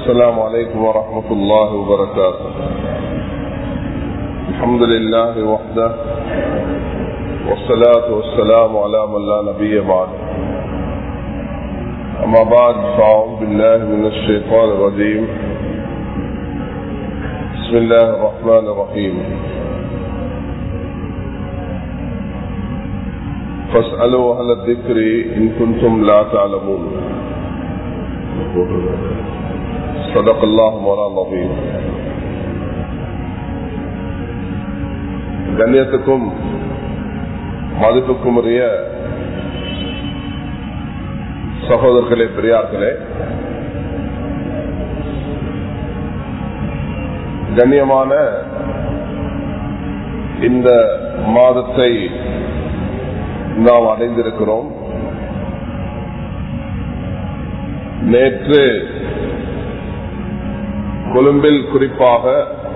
السلام عليكم ورحمة الله وبركاته الحمد لله وحده والصلاة والسلام على من لا نبي بعد أما بعد فأعوذ بالله من الشيطان الرجيم بسم الله الرحمن الرحيم فاسألوا أهل الذكر إن كنتم لا تعلمون صدق الله مولانا العظيم கண்ணியத்துக்கும் மதிப்புக்கும் உரிய சகோதரர்களே பெரியார்களே கண்ணியமான இந்த மாதத்தை நாம் அடைந்திருக்கிறோம் நேற்று கொழும்பில் குறிப்பாக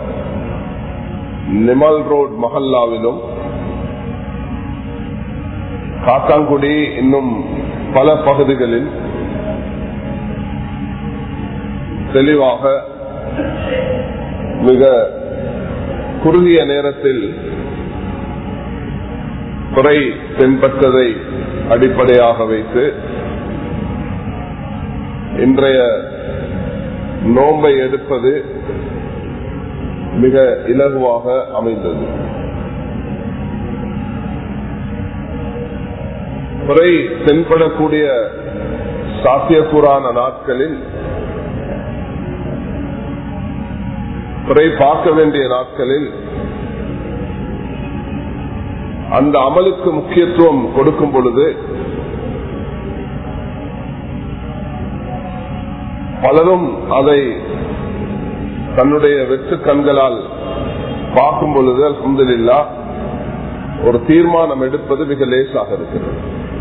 நிமல் ரோட் மஹல்லாவிலும் காத்தாங்குடி இன்னும் பல பகுதிகளில் தெளிவாக மிக குறுகிய நேரத்தில் குறை தென்பட்டதை அடிப்படையாக வைத்து இன்றைய நோன்பை எடுப்பது மிக இலகுவாக அமைந்தது குறை தென்படக்கூடிய சாத்தியக்கூறான நாட்களில் குறை பார்க்க வேண்டிய நாட்களில் அந்த அமலுக்கு முக்கியத்துவம் கொடுக்கும் பொழுது பலரும் அதை தன்னுடைய வெற்று கண்களால் பார்க்கும் பொழுது அலமதுல்லா ஒரு தீர்மானம் எடுப்பது மிக லேசாக இருக்கிறது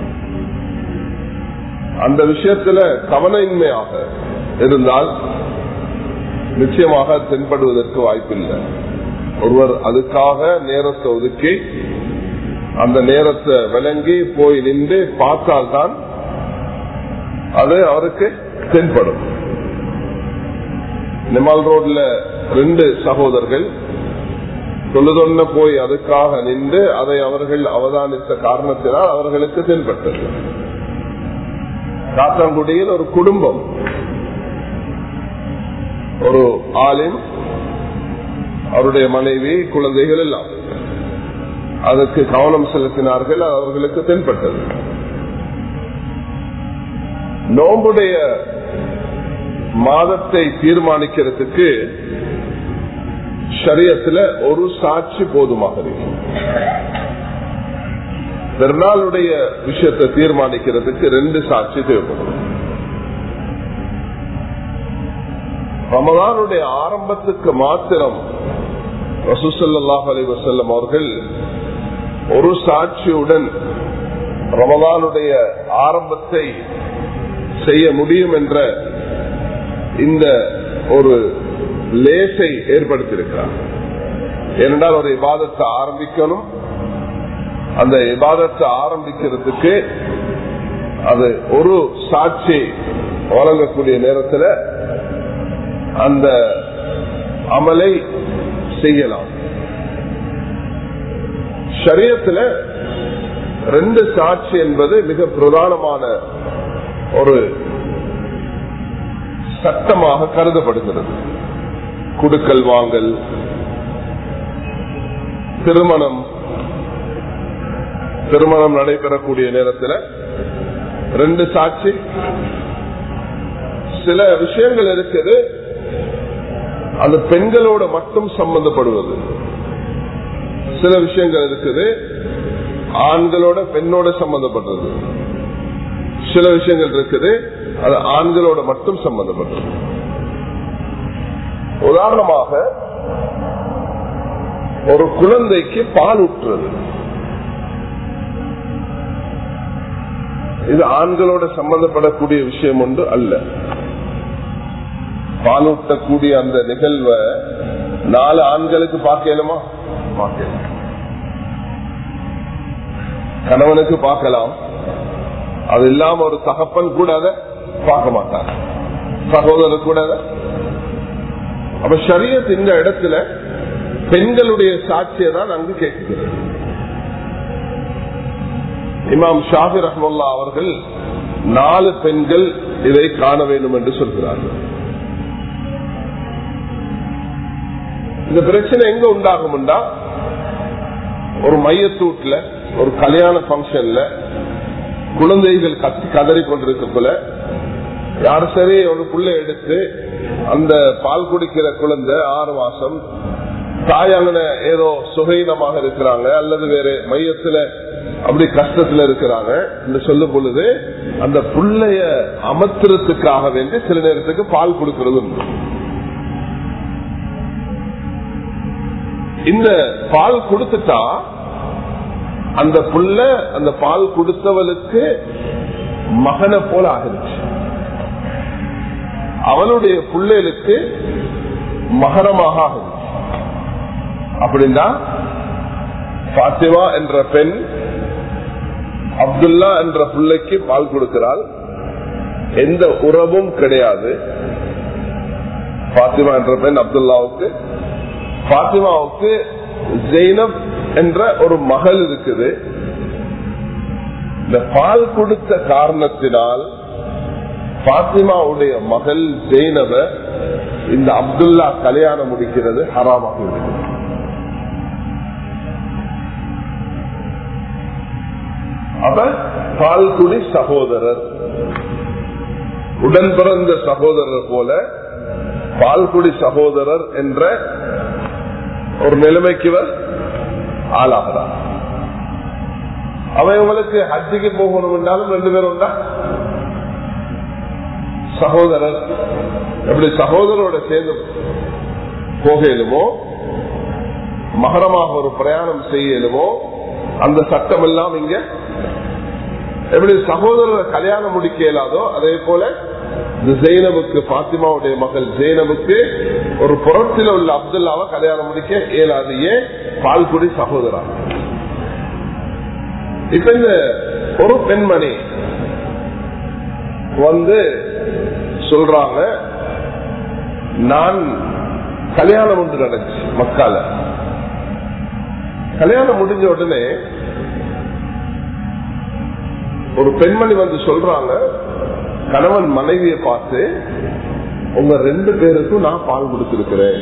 அந்த விஷயத்துல கவனயின்மையாக இருந்தால் நிச்சயமாக தென்படுவதற்கு வாய்ப்பில்லை ஒருவர் அதுக்காக நேரத்தை ஒதுக்கி அந்த நேரத்தை விளங்கி போய் நின்று பார்த்தால்தான் அது அவருக்கு தென்படும் நிமால் ரோட்ல ரெண்டு சகோதரர்கள் தொழுதொன்ன போய் அதுக்காக நின்று அதை அவர்கள் அவதானித்த காரணத்தினால் அவர்களுக்கு தென்பட்டது காத்தாங்குடியில் ஒரு குடும்பம் ஒரு ஆளின் அவருடைய மனைவி குழந்தைகள் எல்லாம் அதற்கு கவனம் செலுத்தினார்கள் அவர்களுக்கு தென்பட்டது நோம்புடைய மாதத்தை தீர்மானிக்கிறதுக்கு சரியத்துல ஒரு சாட்சி போதுமாக இருக்கு பெருநாளுடைய விஷயத்தை தீர்மானிக்கிறதுக்கு ரெண்டு சாட்சி தேவைப்படும் ரமதானுடைய ஆரம்பத்துக்கு மாத்திரம் ரசூசல்லாஹ் அலி வசல்லம் அவர்கள் ஒரு சாட்சியுடன் ரமதானுடைய ஆரம்பத்தை செய்ய முடியும் என்ற இந்த ஒரு லேசை ஏற்படுத்தியிருக்கிறார் ஏனென்றால் ஒரு விவாதத்தை ஆரம்பிக்கணும் அந்த விவாதத்தை ஆரம்பிக்கிறதுக்கு அது ஒரு சாட்சி வழங்கக்கூடிய நேரத்தில் அந்த அமலை செய்யலாம் சரியத்துல ரெண்டு சாட்சி என்பது மிக பிரதானமான ஒரு சட்டமாக கருதப்படுகிறது குடுக்கல் வாங்கல் திருமணம் திருமணம் நடைபெறக்கூடிய நேரத்தில் ரெண்டு சாட்சி சில விஷயங்கள் இருக்குது அந்த பெண்களோட மட்டும் சம்பந்தப்படுவது சில விஷயங்கள் இருக்குது ஆண்களோட பெண்ணோட சம்பந்தப்பட்டது சில விஷயங்கள் இருக்குது அது ஆண்களோட மட்டும் சம்பந்தப்பட்டது உதாரணமாக ஒரு குழந்தைக்கு பால் ஊற்றுறது இது ஆண்களோட சம்பந்தப்படக்கூடிய விஷயம் ஒன்று அல்ல பாலூட்டக்கூடிய அந்த நிகழ்வை நாலு ஆண்களுக்கு பார்க்கலுமா பார்க்கலாம் கணவனுக்கு பார்க்கலாம் அது இல்லாம ஒரு தகப்பன் கூட அதை பார்க்க மாட்டாங்க சகோதரர் கூட அப்ப ஷரியத் இந்த இடத்துல பெண்களுடைய சாட்சியை தான் அங்கு கேட்கிறது இமாம் ஷாஃபி ரஹமுல்லா அவர்கள் நாலு பெண்கள் இதை காண வேண்டும் என்று சொல்கிறார்கள் இந்த பிரச்சனை எங்க உண்டாகும்டா ஒரு மையத்தூட்ல ஒரு கல்யாண பங்கன்ல குழந்தைகள் கத்தி கதறி கொண்டிருக்கக்குள்ள யார் சரி ஒரு புள்ள எடுத்து அந்த பால் குடிக்கிற குழந்தை ஆறு மாசம் தாயாங்கன ஏதோ சுகைனமாக இருக்கிறாங்க அல்லது வேற மையத்துல அப்படி கஷ்டத்துல இருக்கிறாங்க என்று சொல்லும் பொழுது அந்த புள்ளைய அமர்த்துறதுக்காக வேண்டி சில நேரத்துக்கு பால் கொடுக்கிறது உண்டு இந்த பால் கொடுத்துட்டா அந்த புள்ள அந்த பால் கொடுத்தவளுக்கு மகனை போல ஆகிருச்சு அவளுடைய பிள்ளைகளுக்கு மகரமாக ஆகுது அப்படின்னா பாத்திமா என்ற பெண் அப்துல்லா என்ற பிள்ளைக்கு பால் கொடுக்கிறாள் எந்த உறவும் கிடையாது பாத்திமா என்ற பெண் அப்துல்லாவுக்கு பாத்திமாவுக்கு ஜெயினப் என்ற ஒரு மகள் இருக்குது இந்த பால் கொடுத்த காரணத்தினால் பாத்திமாவுடைய மகள் ஜெயினவ இந்த அப்துல்லா கல்யாணம் முடிக்கிறது ஹராமாக இருக்குது அவ பால்குடி சகோதரர் உடன் பிறந்த சகோதரர் போல பால்குடி சகோதரர் என்ற ஒரு நிலைமைக்கு ஆளாகிறார் அவங்களுக்கு ஹஜ்ஜிக்கு போகணும் என்றாலும் ரெண்டு பேரும் உண்டா சகோதரர் எப்படி சகோதரோட சேர்ந்து போகலுமோ மகரமாக ஒரு பிரயாணம் செய்யலுமோ அந்த சட்டம் எல்லாம் இங்க எப்படி சகோதரர் கல்யாணம் முடிக்க இயலாதோ அதே போல இந்த ஜெயினபுக்கு பாத்திமாவுடைய மகள் ஜெயினபுக்கு ஒரு புறத்தில் உள்ள அப்துல்லாவை கல்யாணம் முடிக்க இயலாது ஏன் பால்குடி சகோதரா இப்ப இந்த ஒரு பெண்மணி வந்து சொல்றாங்க நான் கல்யாணம் ஒன்று நடந்துச்சு மக்கால கல்யாணம் முடிஞ்ச உடனே ஒரு பெண்மணி வந்து சொல்றாங்க கணவன் மனைவியை பார்த்து உங்க ரெண்டு பேருக்கும் நான் பால் கொடுத்திருக்கிறேன்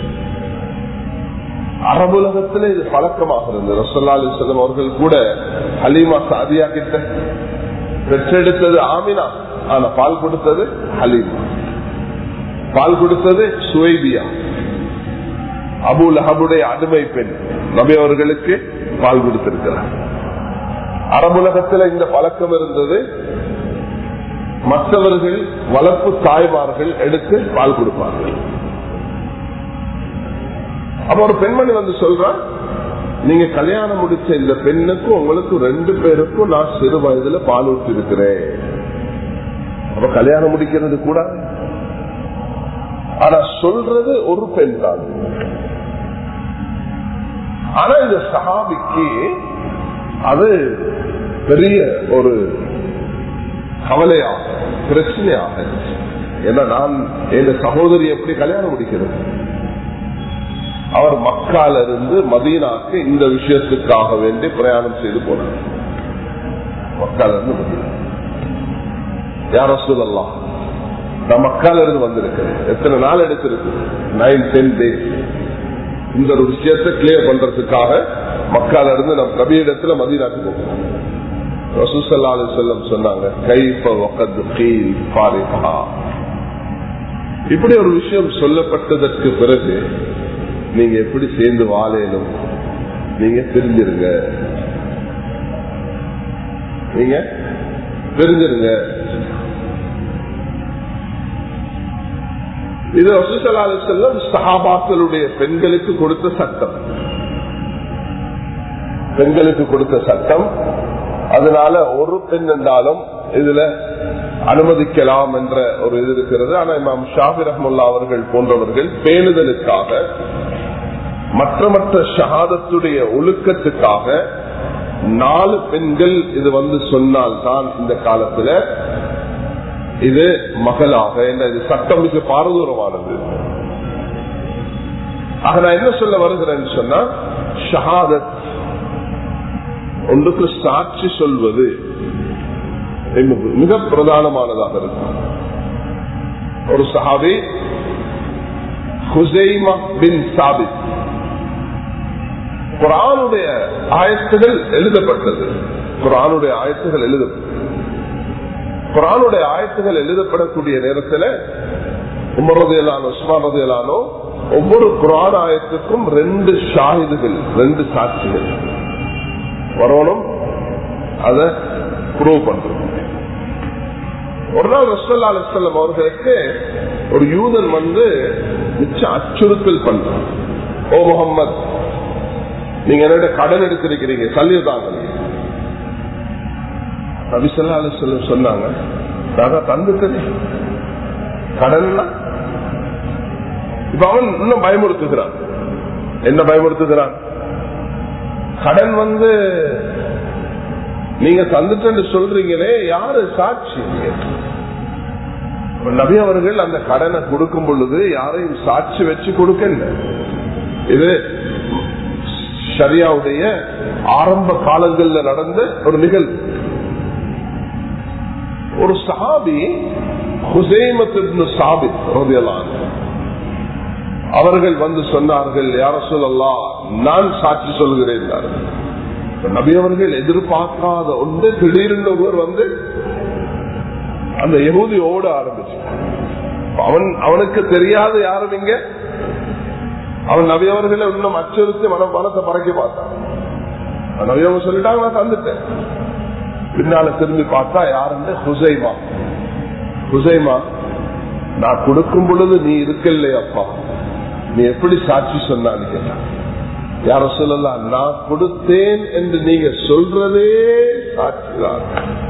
அரபுலகத்துல இது பழக்கமாக இருந்தது ரசல்லா அலிஸ்லம் அவர்கள் கூட ஹலீமா சாதியா கிட்ட பெற்றெடுத்தது ஆமினா ஆனா பால் கொடுத்தது ஹலீமா பால் கொடுத்தது சுவைபியா அபு லஹபுடைய அடிமை பெண் நபி அவர்களுக்கு பால் கொடுத்திருக்கிறார் அரபுலகத்துல இந்த பழக்கம் இருந்தது மற்றவர்கள் வளர்ப்பு தாய்மார்கள் எடுத்து பால் கொடுப்பார்கள் அப்ப ஒரு பெண்மணி வந்து சொல்றா நீங்க கல்யாணம் முடிச்ச இந்த பெண்ணுக்கும் உங்களுக்கு ரெண்டு பேருக்கும் நான் சிறு வயதுல பால் ஊற்றி இருக்கிறேன் அப்ப கல்யாணம் முடிக்கிறது கூட ஆனா சொல்றது ஒரு பெண் தான் ஆனா இந்த சஹாபிக்கு அது பெரிய ஒரு கவலையாக பிரச்சனையாக ஏன்னா நான் என் சகோதரி எப்படி கல்யாணம் முடிக்கிறது அவர் மக்கால இருந்து மதீனாக்கு இந்த விஷயத்துக்காக வேண்டி பிரயாணம் செய்து போனார் மக்கால இருந்து மதீனா யார சொல்லலாம் நான் மக்கால இருந்து வந்திருக்கிறேன் எத்தனை நாள் எடுத்திருக்கு நைன் டென் டேஸ் இந்த ஒரு விஷயத்தை கிளியர் பண்றதுக்காக மக்கால இருந்து நம் கபியிடத்துல மதீனாக்கு போகிறோம் ரசூசல்லா செல்லம் சொன்னாங்க கைப்ப இப்படி ஒரு விஷயம் சொல்லப்பட்டதற்கு பிறகு நீங்க எப்படி சேர்ந்து வாழையிலும் நீங்க தெரிஞ்சிருங்க நீங்க தெரிஞ்சிருங்க இது ரசூசல்லா செல்லம் சஹாபாக்களுடைய பெண்களுக்கு கொடுத்த சட்டம் பெண்களுக்கு கொடுத்த சட்டம் அதனால ஒரு பெண் என்றாலும் இதுல அனுமதிக்கலாம் என்ற ஒரு இது இருக்கிறது ஆனா இமாம் ஷாபி ரஹமுல்லா அவர்கள் போன்றவர்கள் பேணுதலுக்காக மற்ற மற்ற ஷஹாதத்துடைய ஒழுக்கத்துக்காக நாலு பெண்கள் இது வந்து சொன்னால் தான் இந்த காலத்துல இது மகளாக என்ன இது சட்டம் மிக பாரதூரமானது ஆக நான் என்ன சொல்ல வருகிறேன்னு சொன்னா ஷஹாதத் ஒன்றுக்கு சாட்சி சொல்வது மிக பிரதானமானதாக இருக்கும் ஒரு சஹாபி ஹுசைமா பின் சாபித் குரானுடைய ஆயத்துகள் எழுதப்பட்டது குரானுடைய ஆயத்துகள் எழுதப்பட்டது குரானுடைய ஆயத்துகள் எழுதப்படக்கூடிய நேரத்தில் உமரதையிலானோ உஸ்மான் ரதையிலானோ ஒவ்வொரு குரான் ஆயத்துக்கும் ரெண்டு ஷாஹிதுகள் ரெண்டு சாட்சிகள் வரணும் அத ப்ரூவ் பண்றது ஒரு நாள் ரசல்லா அலிஸ்லாம் அவர்களுக்கு ஒரு யூதன் வந்து மிச்ச அச்சுறுத்தல் பண்றான் ஓ முகம்மது நீங்க என்னோட கடன் எடுத்திருக்கிறீங்க சல்லியதாங்க நபிசல்லா அலிஸ்லம் சொன்னாங்க நான் தந்துட்டேன் கடன் இப்ப அவன் இன்னும் பயமுறுத்துகிறான் என்ன பயமுறுத்துகிறான் கடன் வந்து நீங்க தந்துட்டு சொல்றீங்களே யாரு சாட்சி நபி அவர்கள் அந்த கடனை கொடுக்கும் பொழுது யாரையும் சாட்சி வச்சு கொடுக்க இது ஷரியாவுடைய ஆரம்ப காலங்கள்ல நடந்த ஒரு நிகழ்வு ஒரு சஹாபி ஹுசைமத்து சாபித் ரோதியலான் அவர்கள் வந்து சொன்னார்கள் யார சொல்லலாம் நான் சாட்சி சொல்கிறேன் நபி அவர்கள் எதிர்பார்க்காத ஒன்று திடீர்னு ஒருவர் வந்து அந்த யகுதி ஓட ஆரம்பிச்சு அவன் அவனுக்கு தெரியாத யாரும் இங்க அவன் நபி அவர்களை இன்னும் அச்சுறுத்தி மன பணத்தை பறக்க பார்த்தான் நபி அவங்க சொல்லிட்டாங்க நான் தந்துட்டேன் பின்னால திரும்பி பார்த்தா யாருன்னு ஹுசைமா ஹுசைமா நான் கொடுக்கும் பொழுது நீ இருக்கல்லே அப்பா நீ எப்படி சாட்சி சொன்னான்னு கேட்டான் யார சொல்லலாம் நான் கொடுத்தேன் என்று நீங்க சொல்றதே சாட்சிதான்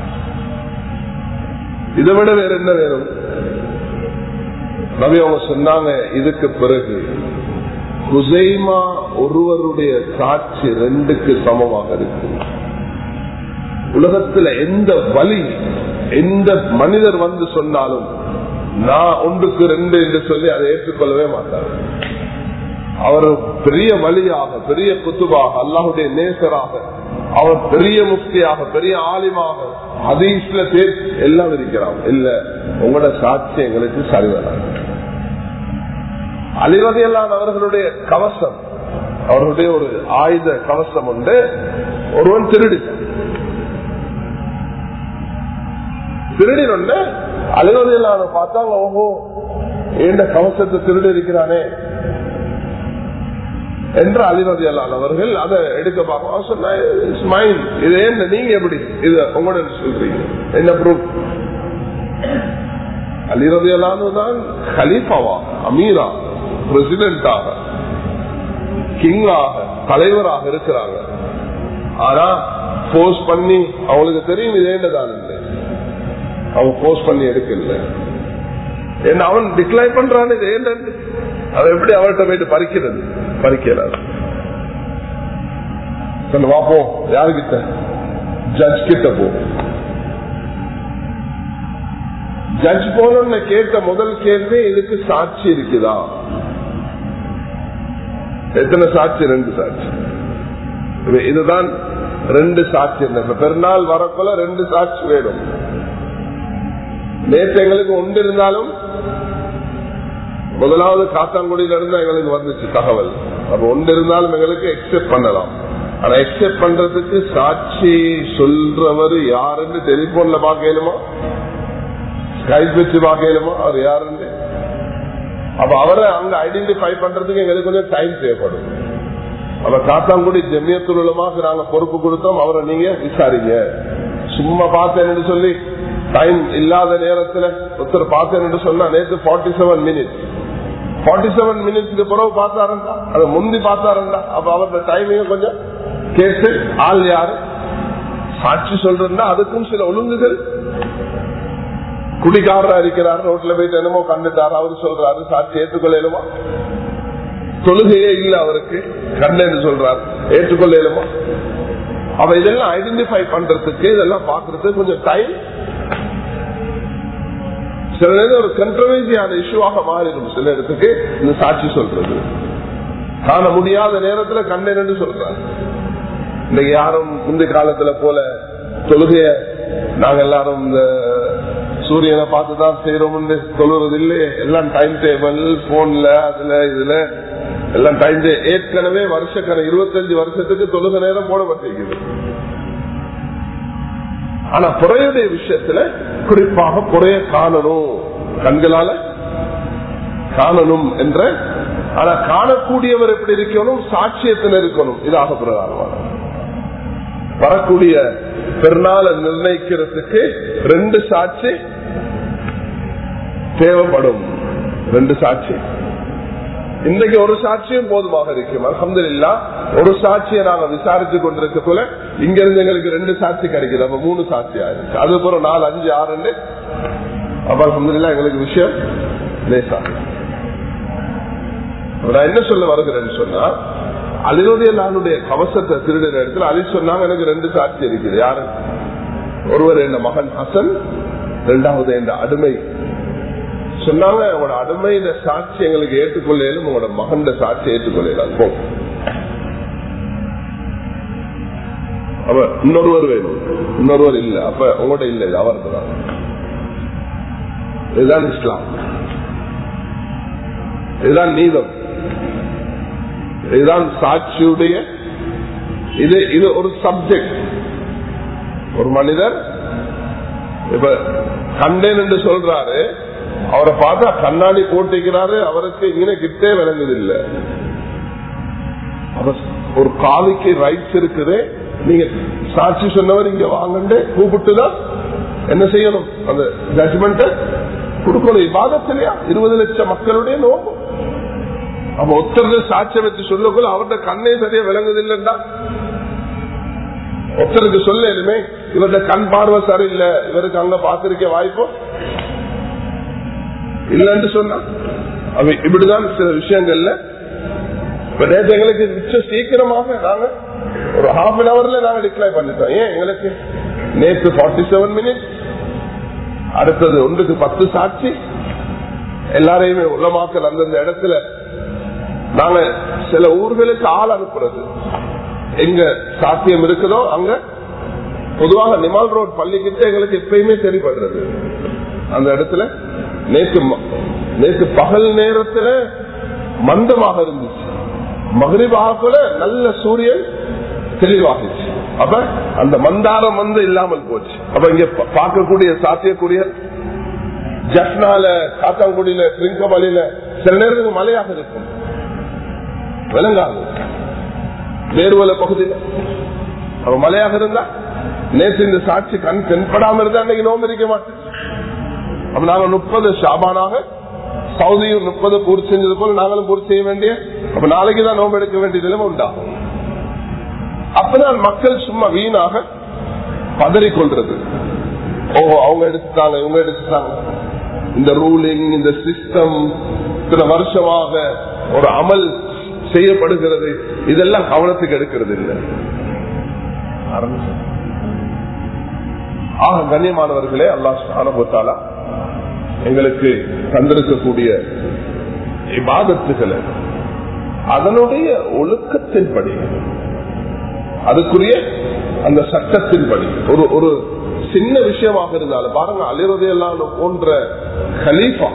இதை விட வேற என்ன வேணும் நபி அவங்க சொன்னாங்க இதுக்கு பிறகு குசைமா ஒருவருடைய சாட்சி ரெண்டுக்கு சமமாக இருக்கு உலகத்துல எந்த வழி எந்த மனிதர் வந்து சொன்னாலும் நான் ஒன்றுக்கு ரெண்டு என்று சொல்லி அதை ஏற்றுக்கொள்ளவே மாட்டார் அவர் பெரிய வழியாக பெரிய குத்துபாக அல்லாஹுடைய நேசராக அவர் பெரிய முக்தியாக பெரிய ஆலிமாக ஹதீஸ்ல பேர் எல்லாம் இருக்கிறாங்க இல்ல உங்களோட சாட்சி எங்களுக்கு சரிவராது அலிவதையெல்லாம் அவர்களுடைய கவசம் அவர்களுடைய ஒரு ஆயுத கவசம் உண்டு ஒருவன் திருடிட்டான் திருடினொன்னு அலுவலையிலான பார்த்தாங்க ஓஹோ ஏண்ட கவசத்தை திருடி இருக்கிறானே என்று அலிவதியலான் அவர்கள் அதை எடுக்க பார்க்க சொன்ன இது என்ன நீங்க எப்படி இது உங்களோட சொல்றீங்க என்ன ப்ரூஃப் அலிரதியலானு தான் ஹலீஃபாவா அமீரா பிரசிடென்டாக கிங்காக தலைவராக இருக்கிறாங்க ஆனா போஸ்ட் பண்ணி அவங்களுக்கு தெரியும் இது என்னதான் அவன் போஸ்ட் பண்ணி எடுக்கல என்ன அவன் டிக்ளைன் பண்றான் இது ఏంటంటే அவன் எப்படி அவர்கிட்ட போயிட்டு பறிக்கிறது பறிக்கிறார் சொல்லு வாப்போம் யாருக்கிட்ட ஜட்ஜ் கிட்ட போ ஜட்ஜ் போன கேட்ட முதல் கேள்வி இதுக்கு சாட்சி இருக்குதா எத்தனை சாட்சி ரெண்டு சாட்சி இதுதான் ரெண்டு சாட்சி பெருநாள் வரக்குள்ள ரெண்டு சாட்சி வேணும் நேற்று எங்களுக்கு ஒன்று இருந்தாலும் முதலாவது காத்தாங்குடியில இருந்து எங்களுக்கு வந்துச்சு தகவல் அப்ப ஒன்று இருந்தாலும் எங்களுக்கு எக்ஸெப்ட் பண்ணலாம் ஆனா எக்ஸெப்ட் பண்றதுக்கு சாட்சி சொல்றவர் யாருன்னு டெலிபோன்ல பாக்கலுமா ஸ்கைப் வச்சு பாக்கலுமா அவர் யாருன்னு அப்ப அவரை அங்க ஐடென்டிஃபை பண்றதுக்கு எங்களுக்கு கொஞ்சம் டைம் தேவைப்படும் அப்ப காத்தாங்குடி ஜெமியத்துலமாக நாங்க பொறுப்பு கொடுத்தோம் அவரை நீங்க விசாரிங்க சும்மா பார்த்தேன்னு சொல்லி டைம் இல்லாத நேரத்துல ஒருத்தர் பார்த்தேன்னு சொன்னா நேற்று forty seven minutes forty seven மினிட்ஸ்க்கு பிறகு பார்த்தாருண்டா அதை முந்தி பார்த்தாருண்டா அப்ப அவரோட டைமிங் கொஞ்சம் கேட்டு ஆள் யாரு சாட்சி சொல்றா அதுக்கும் சில ஒழுங்குகள் குடிக்காரரா இருக்கிறார் ரோட்ல போயிட்டு என்னமோ கண்டுட்டாரு அவரு சொல்றாரு சாட்சி ஏற்றுக்கொள்ளலுமா தொழுகையே இல்ல அவருக்கு கண்ணு சொல்றாரு ஏற்றுக்கொள்ளலுமா அவ இதெல்லாம் ஐடென்டிஃபை பண்றதுக்கு இதெல்லாம் பாக்குறதுக்கு கொஞ்சம் டைம் சில நேரம் ஒரு கண்ட்ரவர்சியான இஷ்யூவாக மாறிடும் சில இடத்துக்கு இந்த சாட்சி சொல்றது காண முடியாத நேரத்துல கண்டேன் சொல்றாங்க இன்னைக்கு யாரும் முந்தைய காலத்துல போல தொழுகைய நாங்க எல்லாரும் இந்த சூரியனை பார்த்துதான் செய்யறோம்னு சொல்லுறது இல்லையே எல்லாம் டைம் டேபிள் போன்ல அதுல இதுல எல்லாம் டைம் ஏற்கனவே வருஷக்கண இருபத்தஞ்சு வருஷத்துக்கு தொழுக நேரம் போடப்பட்டிருக்குது ஆனா புறையுடைய விஷயத்துல குறிப்பாக புறைய காணணும் கண்களால காணணும் என்ற ஆனா காணக்கூடியவர் எப்படி இருக்கணும் சாட்சியத்தில் இருக்கணும் இதாக பிரதானமான வரக்கூடிய பெருநாளை நிர்ணயிக்கிறதுக்கு ரெண்டு சாட்சி தேவைப்படும் ரெண்டு சாட்சி இன்றைக்கு ஒரு சாட்சியும் போதுமாக இருக்கும் அலமது இல்லா ஒரு சாட்சியை நாங்க விசாரிச்சு கொண்டிருக்க போல இங்க இருந்து எங்களுக்கு ரெண்டு சாட்சி கிடைக்குது அப்ப மூணு சாட்சி ஆயிருக்கு அது போற நாலு அஞ்சு ஆறு அப்ப அலமது எங்களுக்கு விஷயம் லேசா நான் என்ன சொல்ல வருகிறேன்னு சொன்னா அலினுடைய நானுடைய கவசத்தை திருடுற இடத்துல அலி சொன்னாங்க எனக்கு ரெண்டு சாட்சி இருக்குது யாரு ஒருவர் என் மகன் ஹசன் இரண்டாவது என் அடிமை சொன்னாங்க உங்களோட அடிமையில சாட்சி எங்களுக்கு ஏற்றுக்கொள்ளும் உங்களோட மகன் சாட்சி ஏற்றுக்கொள்ளலாம் போ அப்ப இன்னொருவர் வேணும் இன்னொருவர் இல்ல அப்ப உங்கள்ட்ட இல்ல இது அவருக்கு தான் இதுதான் இஸ்லாம் இதுதான் நீதம் இதுதான் சாட்சியுடைய இது இது ஒரு சப்ஜெக்ட் ஒரு மனிதர் இப்ப கண்டேன் என்று சொல்றாரு அவரை பார்த்தா கண்ணாடி போட்டிக்கிறாரு அவருக்கு இங்கே கிட்டே விளங்குது இல்ல ஒரு காலிக்கு ரைட்ஸ் இருக்குது நீங்க சாட்சி சொன்னவர் இங்க வாங்கண்டு கூப்பிட்டுதான் என்ன செய்யணும் அந்த ஜட்மெண்ட் கொடுக்கணும் இவ்வாதத்திலையா இருபது லட்சம் மக்களுடைய நோக்கம் அப்ப ஒருத்தர் சாட்சியம் வச்சு சொல்லக்குள்ள அவர்கிட்ட கண்ணே சரியா விளங்குது இல்லைண்டா ஒருத்தருக்கு சொல்ல எதுவுமே இவர்கிட்ட கண் பார்வை சரியில்லை இவருக்கு அங்க பாத்திருக்க வாய்ப்பு இல்லன்னு சொன்னா அவ இப்படிதான் சில விஷயங்கள்ல நேற்று எங்களுக்கு மிச்சம் சீக்கிரமாக நாங்க ஒரு ஹாஃப் அன் அவர்ல நாங்க டிக்ளைர் பண்ணிட்டோம் ஏன் எங்களுக்கு நேற்று ஃபார்ட்டி செவன் மினிட் அடுத்தது ஒன்றுக்கு பத்து சாட்சி எல்லாரையுமே உலமாக்கல் அந்தந்த இடத்துல நாங்க சில ஊர்களுக்கு ஆள் அனுப்புறது எங்க சாத்தியம் இருக்குதோ அங்க பொதுவாக நிமால் ரோட் பள்ளிக்கிட்ட எங்களுக்கு எப்பயுமே தெரிப்படுறது அந்த இடத்துல நேற்று நேற்று பகல் நேரத்துல மந்தமாக இருந்துச்சு மகிழ்வாகல நல்ல சூரியன் தெளிவாகிச்சு அப்ப அந்த மந்தாரம் வந்து இல்லாமல் போச்சு அப்ப இங்க பார்க்கக்கூடிய சாத்தியக்கூடிய ஜப்னால காத்தாங்குடியில திருங்கமலையில சில நேரத்துக்கு மழையாக இருக்கும் விளங்காது வேறுவல பகுதியில் அவ மழையாக இருந்தா நேற்று இந்த சாட்சி கண் தென்படாம இருந்தா அன்னைக்கு நோம்பு இருக்க மாட்டேன் அப்ப நாங்க முப்பது ஷாபானாக சவுதியும் முப்பது பூர்த்தி செஞ்சது போல நாங்களும் பூர்த்தி செய்ய வேண்டிய அப்ப நாளைக்கு தான் நோம்பு எடுக்க வேண்டிய நிலைமை உண்டாகும் அப்பதான் மக்கள் சும்மா வீணாக பதறிக்கொள்றது ஓ அவங்க எடுத்துட்டாங்க இவங்க எடுத்துட்டாங்க இந்த ரூலிங் இந்த சிஸ்டம் இத்தனை வருஷமாக ஒரு அமல் செய்யப்படுகிறது இதெல்லாம் கவனத்துக்கு எடுக்கிறது இல்லை ஆக கண்ணியமானவர்களே அல்லா அனுபவத்தாலா எங்களுக்கு தந்திருக்கக்கூடிய இபாதத்துகளை அதனுடைய ஒழுக்கத்தின்படி அதுக்குரிய அந்த சட்டத்தின்படி ஒரு ஒரு சின்ன விஷயமாக இருந்தாலும் பாருங்க அலிரதையெல்லாம் போன்ற கலீஃபா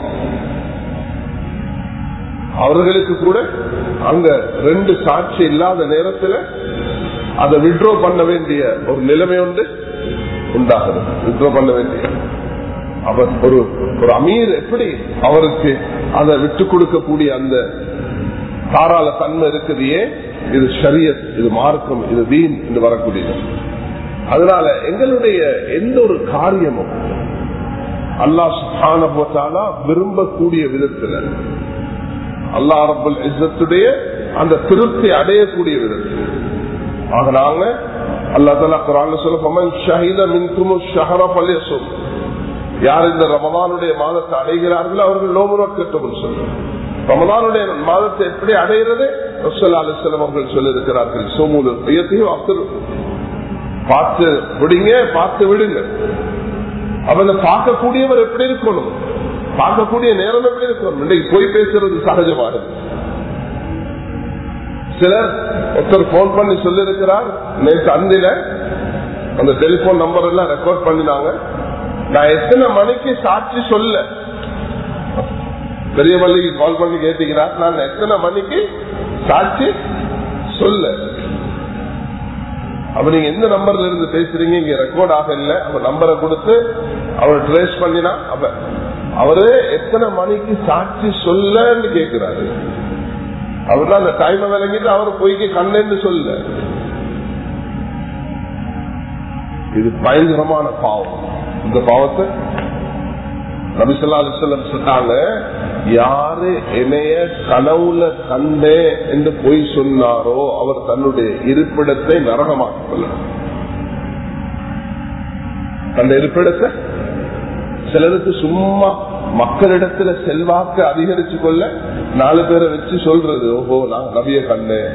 அவர்களுக்கு கூட அங்க ரெண்டு சாட்சி இல்லாத நேரத்தில் அதை விட்ரோ பண்ண வேண்டிய ஒரு நிலைமை உண்டு உண்டாகுது விட்ரோ பண்ண வேண்டிய அவர் ஒரு ஒரு அமீர் எப்படி அவருக்கு அதை விட்டு கொடுக்கக்கூடிய அந்த தாராள தன்மை இருக்குதையே இது ஷரியத் இது மார்க்கம் இது வீண் என்று வரக்கூடியது அதனால எங்களுடைய எந்த ஒரு காரியமும் அல்லா சுகான விரும்பக்கூடிய விதத்துல அல்லா ரபுல் இஸ்ஸத்துடைய அந்த திருப்தி அடையக்கூடிய விதத்தில் ஆக நாங்க அல்லா தலா குரான் சொல்ல ஷஹீத மின்குமு ஷஹர பள்ளிய சொல் யார் இந்த ரமதானுடைய மாதத்தை அடைகிறார்களோ அவர்கள் நோம்பு நோக்கட்டும் சொல்லுங்க ரமதானுடைய மாதத்தை எப்படி அடைகிறது ரசல்லா அலிஸ்லாம் அவர்கள் சொல்லியிருக்கிறார்கள் சோமூல ஐயத்தையும் அப்துல் பார்த்து விடுங்க பார்த்து விடுங்க அவனை பார்க்கக்கூடியவர் எப்படி இருக்கணும் பார்க்கக்கூடிய நேரம் எப்படி இருக்கும் இன்னைக்கு போய் பேசுறது சகஜமானது சிலர் ஒருத்தர் போன் பண்ணி சொல்லிருக்கிறார் நேற்று அந்தில அந்த டெலிபோன் நம்பர் எல்லாம் ரெக்கார்ட் பண்ணினாங்க நான் எத்தனை மணிக்கு சாட்சி சொல்ல பெரிய மல்லிக்கு கால் பண்ணி கேட்டீங்கன்னா நான் எத்தனை மணிக்கு சாட்சி சொல்ல அப்ப நீங்க எந்த நம்பர்ல இருந்து பேசுறீங்க இங்க ரெக்கார்ட் ஆக இல்ல அப்ப நம்பரை கொடுத்து அவர் ட்ரேஸ் பண்ணினா அப்ப அவரு எத்தனை மணிக்கு சாட்சி சொல்லன்னு கேட்கிறாரு அவர் தான் அந்த டைமை விளங்கிட்டு அவர் பொய்க்கு கண்ணு சொல்ல இது பயங்கரமான பாவம் இந்த பாவத்தை நபிசல்லா அலிசல்லம் சொன்னாங்க யாரு என்னைய கனவுல கண்டே என்று பொய் சொன்னாரோ அவர் தன்னுடைய இருப்பிடத்தை நரகமாக்கிக் கொள்ளணும் தந்த இருப்பிடத்தை சிலருக்கு சும்மா மக்களிடத்துல செல்வாக்கு அதிகரிச்சு கொள்ள நாலு பேரை வச்சு சொல்றது ஓஹோ நான் நபிய கண்டேன்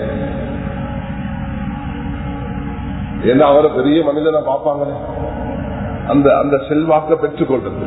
ஏன்னா அவரை பெரிய மனிதனை பார்ப்பாங்களே அந்த அந்த செல்வாக்க பெற்றுக் கொள்றது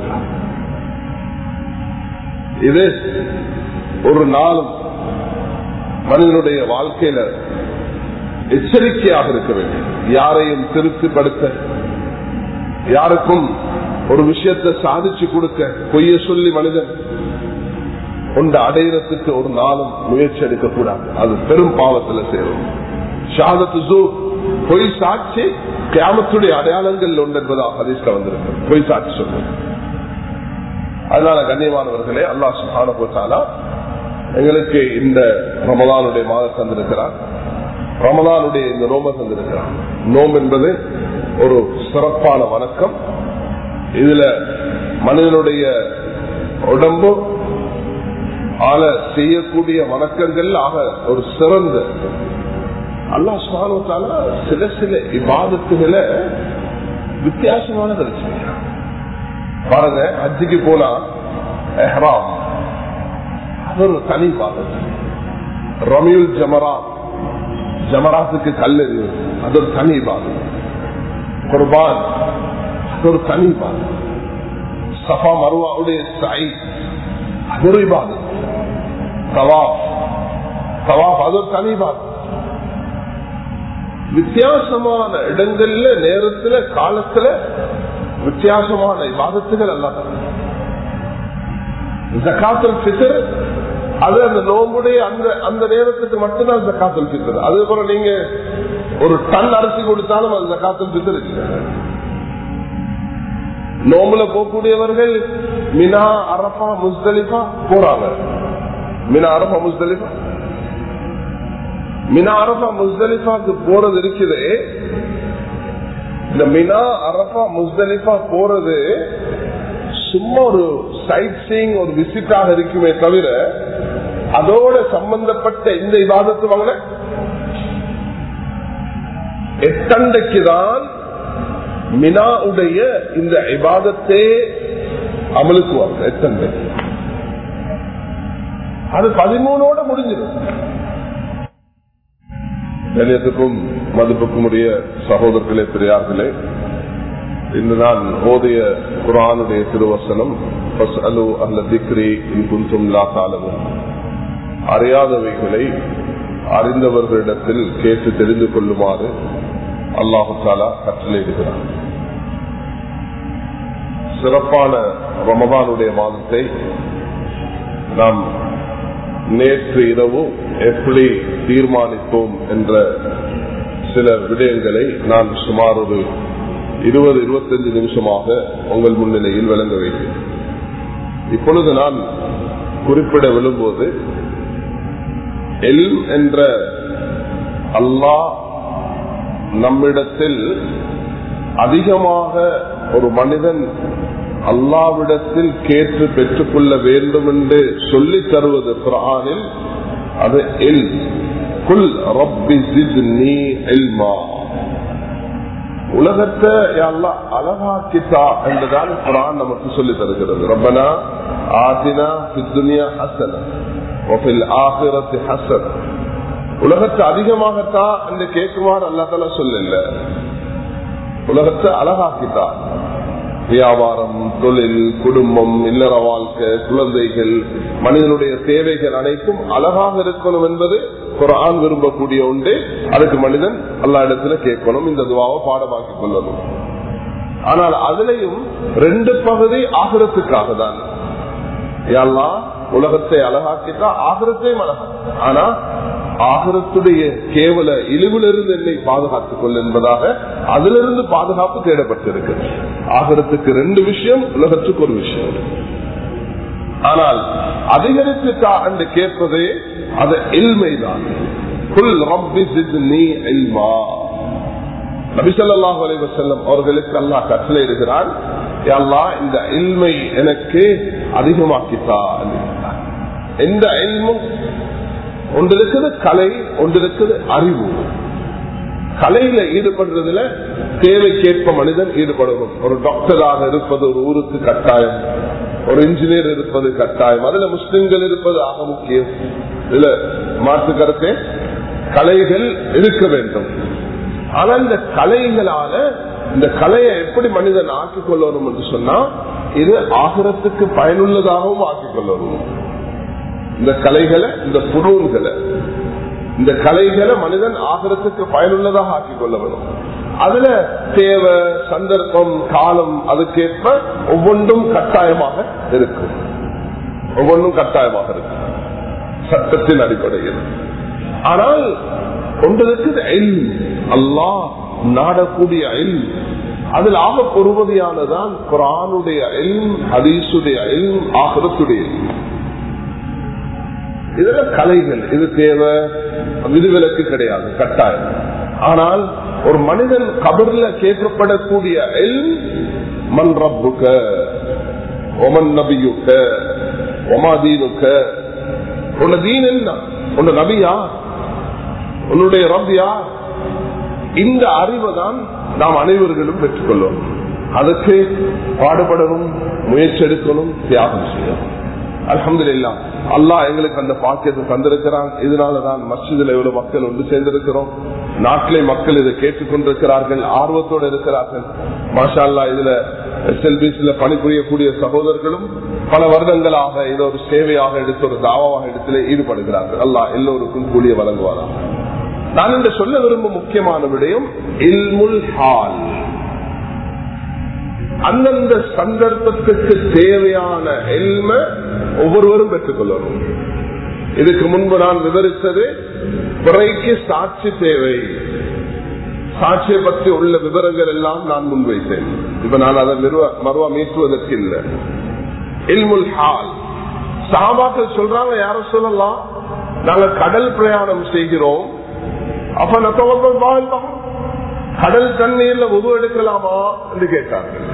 இது ஒரு நாளும் மனிதனுடைய வாழ்க்கையில எச்சரிக்கையாக இருக்க வேண்டும் யாரையும் திருப்திப்படுத்த யாருக்கும் ஒரு விஷயத்தை சாதிச்சு கொடுக்க பொய்ய சொல்லி மனிதன் கொண்டு அடையிறதுக்கு ஒரு நாளும் முயற்சி எடுக்கக்கூடாது அது பெரும் பாவத்தில் சேரும் ஷாதத்து ஜூ பொய் சாட்சி கிராமத்துடைய அடையாளங்கள் ஒன்று என்பதாக ஹதீஸ்ல வந்திருக்கு பொய் சாட்சி சொல்றது அதனால கண்ணியமானவர்களே அல்லா சுகான போட்டாலா எங்களுக்கு இந்த ரமதானுடைய மாதம் தந்திருக்கிறார் ரமதானுடைய இந்த நோம்பை தந்திருக்கிறார் நோம் என்பது ஒரு சிறப்பான வணக்கம் இதுல மனிதனுடைய உடம்பு ஆல செய்யக்கூடிய வணக்கங்கள் ஆக ஒரு சிறந்த அல்லா சுகானத்தால சில சில இபாதத்துகளை வித்தியாசமானதை செய்யறான் பாருங்க அஜிக்கு போனா எஹ்ராம் அது ஒரு தனி பாதம் ரமியுல் ஜமரா ஜமராத்துக்கு கல்லெறிவு அது ஒரு தனி பாதம் குர்பான் அது ஒரு தனி பாதம் சஃபா மருவாவுடைய சாய் அது ஒரு இபாதம் தவாப் தவாப் அது ஒரு தனி பாதம் வித்தியாசமான இடங்கள்ல நேரத்துல காலத்துல வித்தியாசமான விவாதத்துகள் எல்லாம் ஜக்காத்தல் பித்தர் அது அந்த நோம்புடைய அந்த அந்த நேரத்துக்கு மட்டும்தான் ஜக்காத்தல் பித்தர் அதே போல நீங்க ஒரு டன் அரிசி கொடுத்தாலும் அது ஜக்காத்தல் பித்தர் இல்லை நோம்புல போகக்கூடியவர்கள் மினா அரபா முஸ்தலிஃபா போறாங்க Mina Arafah Muzdalifah Mina Arafah முஸ்தலிஃபாக்கு போறது இருக்குது இந்த மினா அரபா முஸ்தலிஃபா போறது சும்மா ஒரு சைட் சீயிங் ஒரு விசிட்டாக இருக்குமே தவிர அதோட சம்பந்தப்பட்ட இந்த இவாதத்து வாங்கின எட்டண்டைக்கு தான் மினாவுடைய இந்த இபாதத்தை அமலுக்குவாங்க எத்தண்டை அது பதிமூணோட முடிஞ்சிடும் கணியத்துக்கும் மதிப்புக்கும் உடைய சகோதரர்களே பெரியார்களே இன்று நான் ஓதிய குரானுடைய திருவசனம் அறியாதவைகளை அறிந்தவர்களிடத்தில் கேட்டு தெரிந்து கொள்ளுமாறு அல்லாஹு தாலா கற்றளையிடுகிறார் சிறப்பான ரமதானுடைய மாதத்தை நாம் நேற்று இரவு எப்படி தீர்மானித்தோம் என்ற சில விடயங்களை நான் சுமார் ஒரு இருபது இருபத்தஞ்சு நிமிஷமாக உங்கள் முன்னிலையில் விளங்க வைத்தேன் இப்பொழுது நான் குறிப்பிட விழும்போது எல் என்ற அல்லாஹ் நம்மிடத்தில் அதிகமாக ஒரு மனிதன் அல்லாவிடத்தில் கேட்டு பெற்றுக்கொள்ள வேண்டும் என்று சொல்லி தருவது குரானில் அது எல் குல் ரப்பி ஜித்னி எல்மா உலகத்தை அழகாக்கித்தா என்றுதான் குரான் நமக்கு சொல்லி தருகிறது ரப்பனா ஆதினா துனியா ஹசன ஆகிரத்து ஹசன் உலகத்தை அதிகமாகத்தான் என்று கேட்குமாறு அல்லா தலா சொல்லல உலகத்தை அழகாக்கித்தான் வியாபாரம் தொழில் குடும்பம் இல்லற வாழ்க்கை குழந்தைகள் மனிதனுடைய தேவைகள் அனைத்தும் அழகாக இருக்கணும் என்பது குரான் விரும்பக்கூடிய உண்டு அதுக்கு மனிதன் எல்லா இடத்துல கேட்கணும் இந்த துவாவை பாடமாக்கிக் கொள்ளணும் ஆனால் அதுலயும் ரெண்டு பகுதி ஆகிரத்துக்காக தான் எல்லாம் உலகத்தை அழகாக்கிட்டா ஆகிரத்தையும் அழகா ஆனா ஆகிரத்துடைய கேவல இழிவிலிருந்து என்னை பாதுகாத்துக் கொள் என்பதாக அதிலிருந்து பாதுகாப்பு தேடப்பட்டிருக்கு ஆகிரத்துக்கு ரெண்டு விஷயம் உலகத்துக்கு ஒரு விஷயம் ஆனால் அதிகரித்துட்டா என்று கேட்பது அது இல்மைதான் குல் ரப்பி சித்னி இல்மா நபிசல்லாஹு அலைவ செல்லம் அவர்களுக்கு அல்லாஹ் கட்டளை இருக்கிறான் அல்லா இந்த இல்மை எனக்கு அதிகமாக்கித்தா எந்த இல்மும் ஒன்று இருக்குது கலை ஒன்று இருக்குது அறிவு கலையில ஈடுபடுறதுல தேவைக்கேற்ப மனிதன் ஈடுபடணும் ஒரு டாக்டராக இருப்பது ஒரு ஊருக்கு கட்டாயம் ஒரு இன்ஜினியர் இருப்பது கட்டாயம் அதுல முஸ்லிம்கள் இருப்பது ஆக முக்கியம் இதுல மாற்று கருத்தே கலைகள் இருக்க வேண்டும் ஆனா இந்த கலைகளால இந்த கலையை எப்படி மனிதன் ஆக்கிக் கொள்ளணும் என்று சொன்னா இது ஆகிரத்துக்கு பயனுள்ளதாகவும் ஆக்கிக் கொள்ளணும் இந்த கலைகளை இந்த புனூன்களை இந்த கலைகளை மனிதன் ஆகிரத்துக்கு பயனுள்ளதாக ஆக்கிக் கொள்ள வேண்டும் அதுல தேவை சந்தர்ப்பம் காலம் அதுக்கேற்ப ஒவ்வொன்றும் கட்டாயமாக இருக்கும் ஒவ்வொன்றும் கட்டாயமாக இருக்கும் சட்டத்தின் அடிப்படையில் ஆனால் ஒன்றுக்கு அல்லாஹ் நாடக்கூடிய எல் அதில் ஆக பொறுமதியானதான் குரானுடைய எல் ஹதீசுடைய எல் ஆகிரத்துடைய இதுல கலைகள் இது தேவை விதிவிலக்கு கிடையாது கட்டாயம் ஆனால் ஒரு மனிதன் கபர்ல கேட்கப்படக்கூடிய எல் மண் ரப்புக்க ஒமன் நபியுக்க ஒமாதீனுக்க உன்ன தீன் என்ன உன்ன நபியா உன்னுடைய ரப்யா இந்த அறிவை தான் நாம் அனைவர்களும் பெற்றுக்கொள்ளும் அதுக்கு பாடுபடணும் முயற்சி எடுக்கணும் தியாகம் செய்யணும் அலமது இல்லா அல்லா எங்களுக்கு அந்த பாக்கியத்தை தந்திருக்கிறான் இதனாலதான் மஸ்ஜிதில் எவ்வளவு மக்கள் ஒன்று சேர்ந்திருக்கிறோம் நாட்டிலே மக்கள் இதை கேட்டுக்கொண்டிருக்கிறார்கள் ஆர்வத்தோடு இருக்கிறார்கள் மாஷா அல்லா இதுல எஸ்எல்பிசில பணிபுரியக்கூடிய சகோதரர்களும் பல வருடங்களாக இதை ஒரு சேவையாக எடுத்து ஒரு தாவாக எடுத்து ஈடுபடுகிறார்கள் அல்லா எல்லோருக்கும் கூலிய வழங்குவாரா நான் இந்த சொல்ல விரும்பும் முக்கியமான விடயம் இல்முல் ஹால் அந்தந்த சந்தர்ப்பத்துக்கு தேவையான எல்ம ஒவ்வொருவரும் பெற்றுக்கொள்ளணும் இதுக்கு முன்பு நான் விவரித்தது பிறைக்கு சாட்சி தேவை சாட்சியை பற்றி உள்ள விவரங்கள் எல்லாம் நான் முன்வைத்தேன் இப்ப நான் அதை மறுவா மீட்டுவதற்கு இல்லை இல்முல் ஹால் சாபாக்கள் சொல்றாங்க யார சொல்லலாம் நாங்க கடல் பிரயாணம் செய்கிறோம் அப்ப நத்தவர்கள் கடல் தண்ணீர்ல உது எடுக்கலாமா என்று கேட்டார்கள்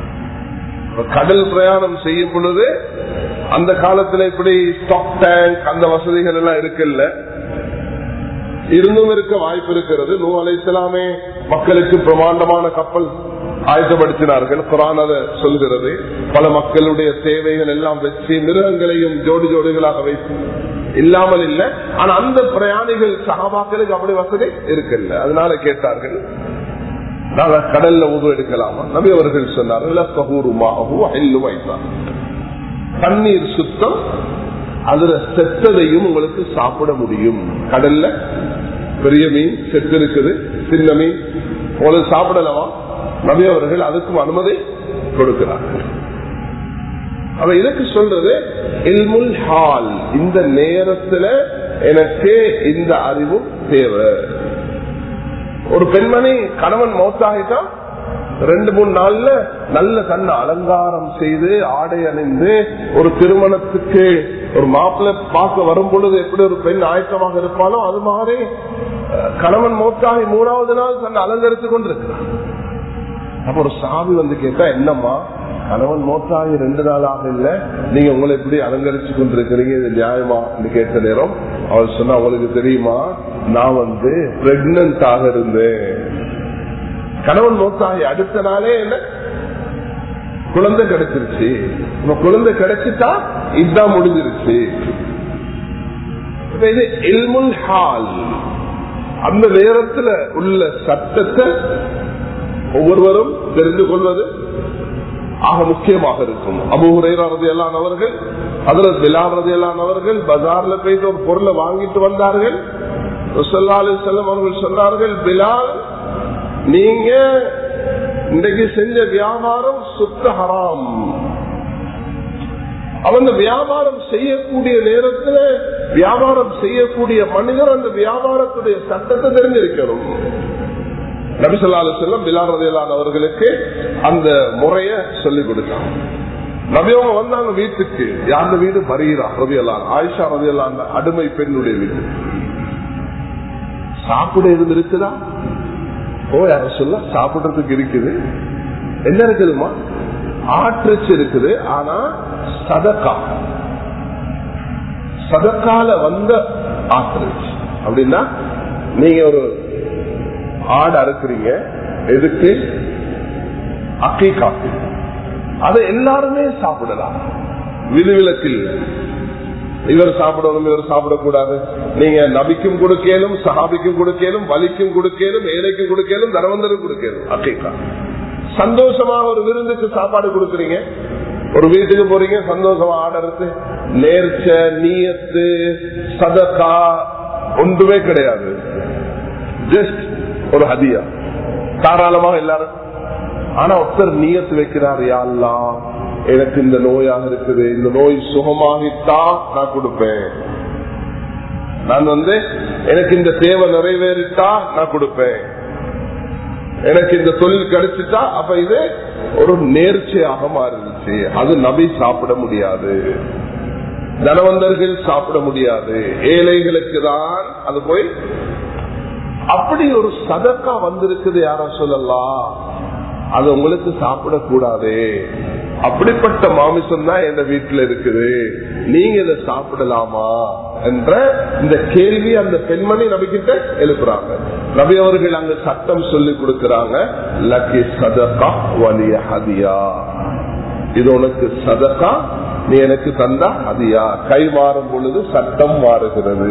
கடல் பிரயாணம் செய்யும் பொழுது அந்த காலத்துல இப்படி ஸ்டாக் டேங்க் அந்த வசதிகள் எல்லாம் இருக்குல்ல இருந்தும் இருக்க வாய்ப்பு இருக்கிறது நூ அலைசலாமே மக்களுக்கு பிரமாண்டமான கப்பல் ஆயத்தப்படுத்தினார்கள் குரான் அதை சொல்கிறது பல மக்களுடைய தேவைகள் எல்லாம் வச்சு மிருகங்களையும் ஜோடி ஜோடிகளாக வைத்து இல்லாமல் இல்லை ஆனா அந்த பிரயாணிகள் சகாபாக்களுக்கு அப்படி வசதி இருக்குல்ல அதனால கேட்டார்கள் நாங்க கடல்ல உதவு எடுக்கலாமா நபி அவர்கள் சொன்னார்கள் தண்ணீர் சுத்தம் அதுல செத்ததையும் உங்களுக்கு சாப்பிட முடியும் கடல்ல பெரிய மீன் செத்து இருக்குது சின்ன மீன் உங்களுக்கு சாப்பிடலாமா நபி அவர்கள் அதுக்கும் அனுமதி கொடுக்கிறார்கள் அவ இதுக்கு சொல்றது இல்முல் ஹால் இந்த நேரத்துல எனக்கு இந்த அறிவும் தேவை ஒரு பெண்மணி கணவன் மௌத்தாகிட்டா ரெண்டு மூணு நாள்ல நல்ல தன்னை அலங்காரம் செய்து ஆடை அணிந்து ஒரு திருமணத்துக்கு ஒரு மாப்பிள்ளை பார்க்க வரும் பொழுது எப்படி ஒரு பெண் ஆயத்தமாக இருப்பானோ அது மாதிரி கணவன் மௌத்தாகி மூணாவது நாள் தன்னை அலங்கரித்துக் கொண்டிருக்கிறான் அப்ப ஒரு சாமி வந்து கேட்டா என்னம்மா கணவன் மோட்டாகி ரெண்டு நாளாக இல்ல நீங்க உங்களை எப்படி அலங்கரிச்சு கொண்டிருக்கிறீங்க இது நியாயமா கேட்ட நேரம் அவர் சொன்னா உங்களுக்கு தெரியுமா நான் வந்து பிரெக்னன்ட் ஆக இருந்தேன் கணவன் மோத்தாகி அடுத்த நாளே என்ன குழந்தை கிடைச்சிருச்சு நம்ம குழந்தை கிடைச்சிட்டா இதுதான் முடிஞ்சிருச்சு இது இல்முல் ஹால் அந்த நேரத்துல உள்ள சட்டத்தை ஒவ்வொருவரும் தெரிந்து கொள்வது ஆக முக்கியமாக இருக்கும் அபுஹுரையானவர்கள் அவர்கள் அதுல பிலாரதையிலானவர்கள் பஜார்ல போயிட்டு ஒரு பொருளை வாங்கிட்டு வந்தார்கள் செல்லம் அவர்கள் சொன்னார்கள் பிலால் நீங்க இன்றைக்கு செஞ்ச வியாபாரம் சுத்த ஹராம் அவங்க வியாபாரம் செய்யக்கூடிய நேரத்தில் வியாபாரம் செய்யக்கூடிய மனிதர் அந்த வியாபாரத்துடைய சட்டத்தை தெரிஞ்சிருக்கணும் நபிசல்லாலு செல்லம் பிலாரதையிலான அவர்களுக்கு அந்த முறைய சொல்லிக் கொடுத்தாங்க நபியவங்க வந்தாங்க வீட்டுக்கு யாருடைய வீடு பரீரா ரவியலான் ஆயிஷா ரவியலான் அடிமை பெண்ணுடைய வீடு சாப்பிட எதுவும் இருக்குதா ஓ யார சொல்ல சாப்பிடுறதுக்கு இருக்குது என்ன இருக்குதுமா ஆற்றுச்சு இருக்குது ஆனா சதக்கா சதக்கால வந்த ஆற்றுச்சு அப்படின்னா நீங்க ஒரு ஆடு அறுக்குறீங்க எதுக்கு அக்கை காக்கு அதை எல்லாருமே சாப்பிடலாம் விதிவிலக்கில் இவர் சாப்பிடணும் இவர் சாப்பிடக்கூடாது நீங்க நபிக்கும் கொடுக்கலும் சஹாபிக்கும் கொடுக்கலும் வலிக்கும் கொடுக்கலும் ஏழைக்கும் கொடுக்கலும் தனவந்தரும் கொடுக்கலும் அக்கைக்கா சந்தோஷமாக ஒரு விருந்துக்கு சாப்பாடு கொடுக்குறீங்க ஒரு வீட்டுக்கு போறீங்க சந்தோஷமா ஆடறது நேர்ச்ச நீயத்து சதக்கா ஒன்றுமே கிடையாது ஜஸ்ட் ஒரு ஹதியா தாராளமாக எல்லாரும் ஆனா ஒருத்தர் நீயத்து வைக்கிறார் யாரெல்லாம் எனக்கு இந்த நோயாக இருக்குது இந்த நோய் சுகமாகிட்டா நான் கொடுப்பேன் நான் வந்து எனக்கு இந்த தேவை நிறைவேறிட்டா நான் கொடுப்பேன் எனக்கு இந்த தொழில் கிடைச்சிட்டா அப்ப இது ஒரு நேர்ச்சியாக மாறிடுச்சு அது நபி சாப்பிட முடியாது தனவந்தர்கள் சாப்பிட முடியாது ஏழைகளுக்கு தான் அது போய் அப்படி ஒரு சதக்கா வந்திருக்குது யார சொல்லலாம் அது உங்களுக்கு சாப்பிடக்கூடாது அப்படிப்பட்ட மாமிசம் தான் எந்த வீட்டுல இருக்குது நீங்க இதை சாப்பிடலாமா என்ற இந்த கேள்வி அந்த பெண்மணி நபிக்கிட்ட எழுப்புறாங்க நபி அவர்கள் அங்க சட்டம் சொல்லி கொடுக்கிறாங்க லக்கி சதகா வலிய ஹதியா இது உனக்கு சதகா நீ எனக்கு தந்தா ஹதியா கை மாறும் பொழுது சட்டம் மாறுகிறது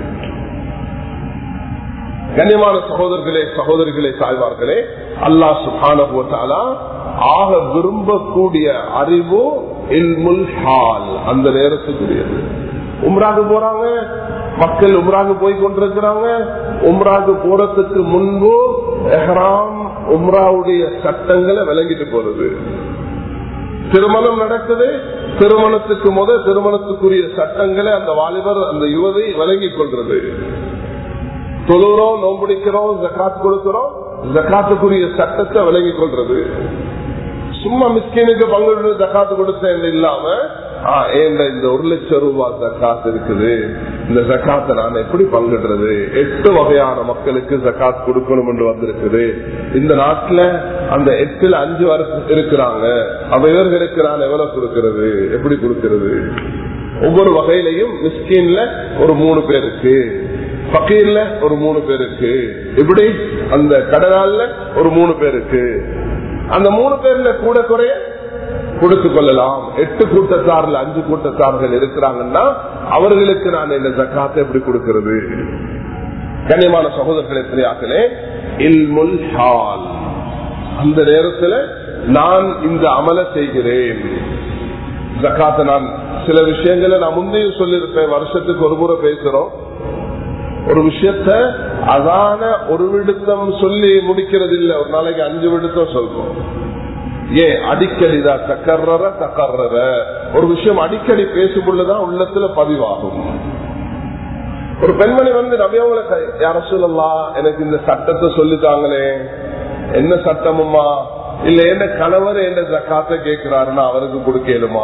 கண்ணியமான சகோதரர்களே சகோதரிகளே தாய்மார்களே அல்லா சுபான ஆக விரும்பக்கூடிய அறிவு இல்முல் ஹால் அந்த நேரத்துக்குரியது உம்ராக்கு போறாங்க மக்கள் உம்ராக்கு போய் கொண்டிருக்கிறாங்க உம்ராக்கு போறதுக்கு முன்பு எஹ்ராம் உம்ராவுடைய சட்டங்களை விளங்கிட்டு போறது திருமணம் நடக்குது திருமணத்துக்கு முத திருமணத்துக்குரிய சட்டங்களை அந்த வாலிபர் அந்த யுவதை விளங்கிக் கொள்றது தொழுறோம் நோம்பிடிக்கிறோம் ஜக்காத் கொடுக்கிறோம் ஜக்காத்துக்குரிய சட்டத்தை விலகி கொள்றது சும்மா மிஸ்கினுக்கு பங்கு ஜக்காத்து கொடுத்தேன் இல்லாம இந்த ஒரு லட்சம் ரூபாய் ஜக்காத் இருக்குது இந்த ஜக்காத்தை நான் எப்படி பங்கிடுறது எட்டு வகையான மக்களுக்கு ஜக்காத் கொடுக்கணும் என்று வந்திருக்குது இந்த நாட்டுல அந்த எட்டுல அஞ்சு வருஷம் இருக்கிறாங்க அவ இவர்களுக்கு நான் எவ்வளவு கொடுக்கிறது எப்படி கொடுக்கிறது ஒவ்வொரு வகையிலையும் மிஸ்கின்ல ஒரு மூணு பேருக்கு பக்கீர்ல ஒரு மூணு பேருக்கு இப்படி அந்த கடனால ஒரு மூணு பேருக்கு அந்த மூணு பேர்ல கூட குறைய கொடுத்து கொள்ளலாம் எட்டு கூட்டத்தார்ல அஞ்சு கூட்டத்தார்கள் இருக்கிறாங்கன்னா அவர்களுக்கு நான் இந்த ஜக்காத்தை எப்படி கொடுக்கிறது கண்ணியமான சகோதரர்களை தெரியாக்களே இல்முல் ஹால் அந்த நேரத்தில் நான் இந்த அமல செய்கிறேன் ஜக்காத்தை நான் சில விஷயங்களை நான் முந்தைய சொல்லியிருப்பேன் வருஷத்துக்கு ஒரு முறை பேசுறோம் ஒரு விஷயத்த அதான ஒரு விடுத்தம் சொல்லி முடிக்கிறது இல்ல ஒரு நாளைக்கு அஞ்சு விடுத்தம் சொல்றோம் ஏன் அடிக்கடி தான் தக்கர்ற தக்கர்ற ஒரு விஷயம் அடிக்கடி பேசும் பொழுதுதான் உள்ளத்துல பதிவாகும் ஒரு பெண்மணி வந்து நவியவங்களை யார சொல்லலாம் எனக்கு இந்த சட்டத்தை சொல்லித்தாங்களே என்ன சட்டமுமா இல்ல என்ன கணவர் என்ன ஜக்காத்த கேட்கிறாருன்னா அவருக்கு கொடுக்கலுமா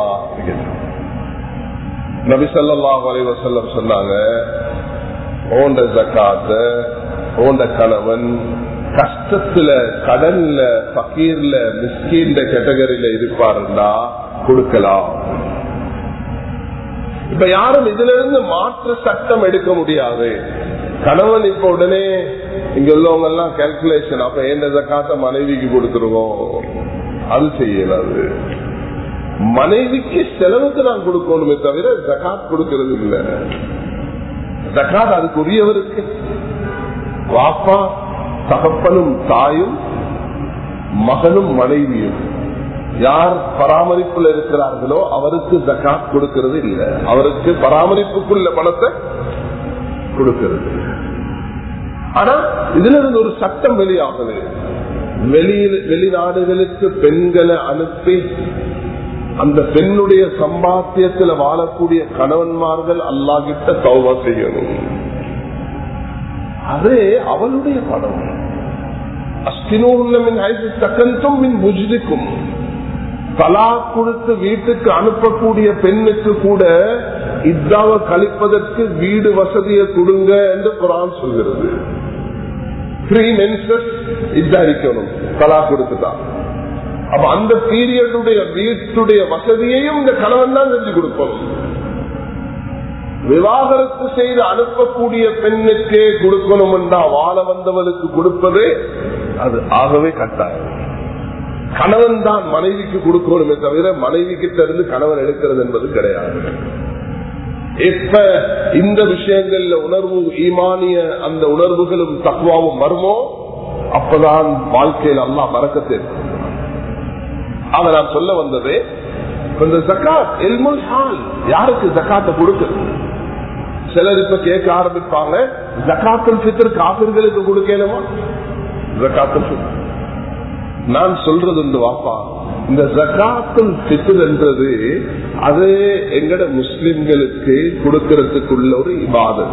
நபி சொல்லா வலைவசல்லம் சொன்னாங்க ஓண்ட ஜக்காத்த ஓண்ட கணவன் கஷ்டத்துல கடன்ல பக்கீர்ல மிஸ்கீன்ல கேட்டகரியில இருப்பாருன்னா கொடுக்கலாம் இப்ப யாரும் இதுல இருந்து மாற்று சட்டம் எடுக்க முடியாது கணவன் இப்ப உடனே இங்க உள்ளவங்க எல்லாம் கால்குலேஷன் அப்ப எந்த ஜக்காத்த மனைவிக்கு கொடுத்துருவோம் அது செய்யலாது மனைவிக்கு செலவுக்கு நான் கொடுக்கணுமே தவிர ஜக்காத் கொடுக்கறது இல்லை ஜக்காத் அதுக்கு உரியவருக்கு வாப்பா தகப்பனும் தாயும் மகனும் மனைவியும் யார் பராமரிப்புல இருக்கிறார்களோ அவருக்கு ஜக்காத் கொடுக்கிறது இல்லை அவருக்கு பராமரிப்புக்குள்ள பணத்தை கொடுக்கிறது ஆனா இதுல இருந்து ஒரு சட்டம் வெளியாகுது வெளியில் வெளிநாடுகளுக்கு பெண்களை அனுப்பி அந்த பெண்ணுடைய சம்பாத்தியத்துல வாழக்கூடிய கணவன்மார்கள் அல்லாஹிட்ட தௌவா செய்யணும் அது அவளுடைய படம் அஸ்தினூர்ணமின் ஐசு தக்கன்றும் மின் புஜிக்கும் தலா கொடுத்து வீட்டுக்கு அனுப்பக்கூடிய பெண்ணுக்கு கூட இதாவை கழிப்பதற்கு வீடு வசதியை கொடுங்க என்று குரான் சொல்கிறது த்ரீ மென்சஸ் இதாரிக்கணும் தலா கொடுத்துதான் அப்ப அந்த பீரியடுடைய வீட்டுடைய வசதியையும் இந்த கணவன் தான் செஞ்சு கொடுக்கணும் விவாகரத்து செய்து அனுப்பக்கூடிய பெண்ணுக்கே கொடுக்கணும் என்றா வாழ வந்தவளுக்கு கொடுப்பது அது ஆகவே கட்டாயம் கணவன் தான் மனைவிக்கு கொடுக்கணுமே தவிர மனைவி கிட்ட இருந்து கணவன் எடுக்கிறது என்பது கிடையாது எப்ப இந்த விஷயங்கள்ல உணர்வு ஈமானிய அந்த உணர்வுகளும் தக்குவாவும் வருமோ அப்பதான் வாழ்க்கையில் அல்லா மறக்கத்தை ஆக நான் சொல்ல வந்தது இந்த ஜக்காத் எல்முல் ஹால் யாருக்கு ஜக்காத்தை கொடுக்குது சிலர் இப்ப கேட்க ஆரம்பிப்பாங்க ஜக்காத்தல் பித்தர் காப்பிர்களுக்கு கொடுக்கணுமா ஜக்காத்தல் பித்தர் நான் சொல்றது உண்டு வாப்பா இந்த ஜக்காத்துல் பித்தர் என்றது அது எங்கட முஸ்லிம்களுக்கு கொடுக்கறதுக்குள்ள ஒரு இபாதத்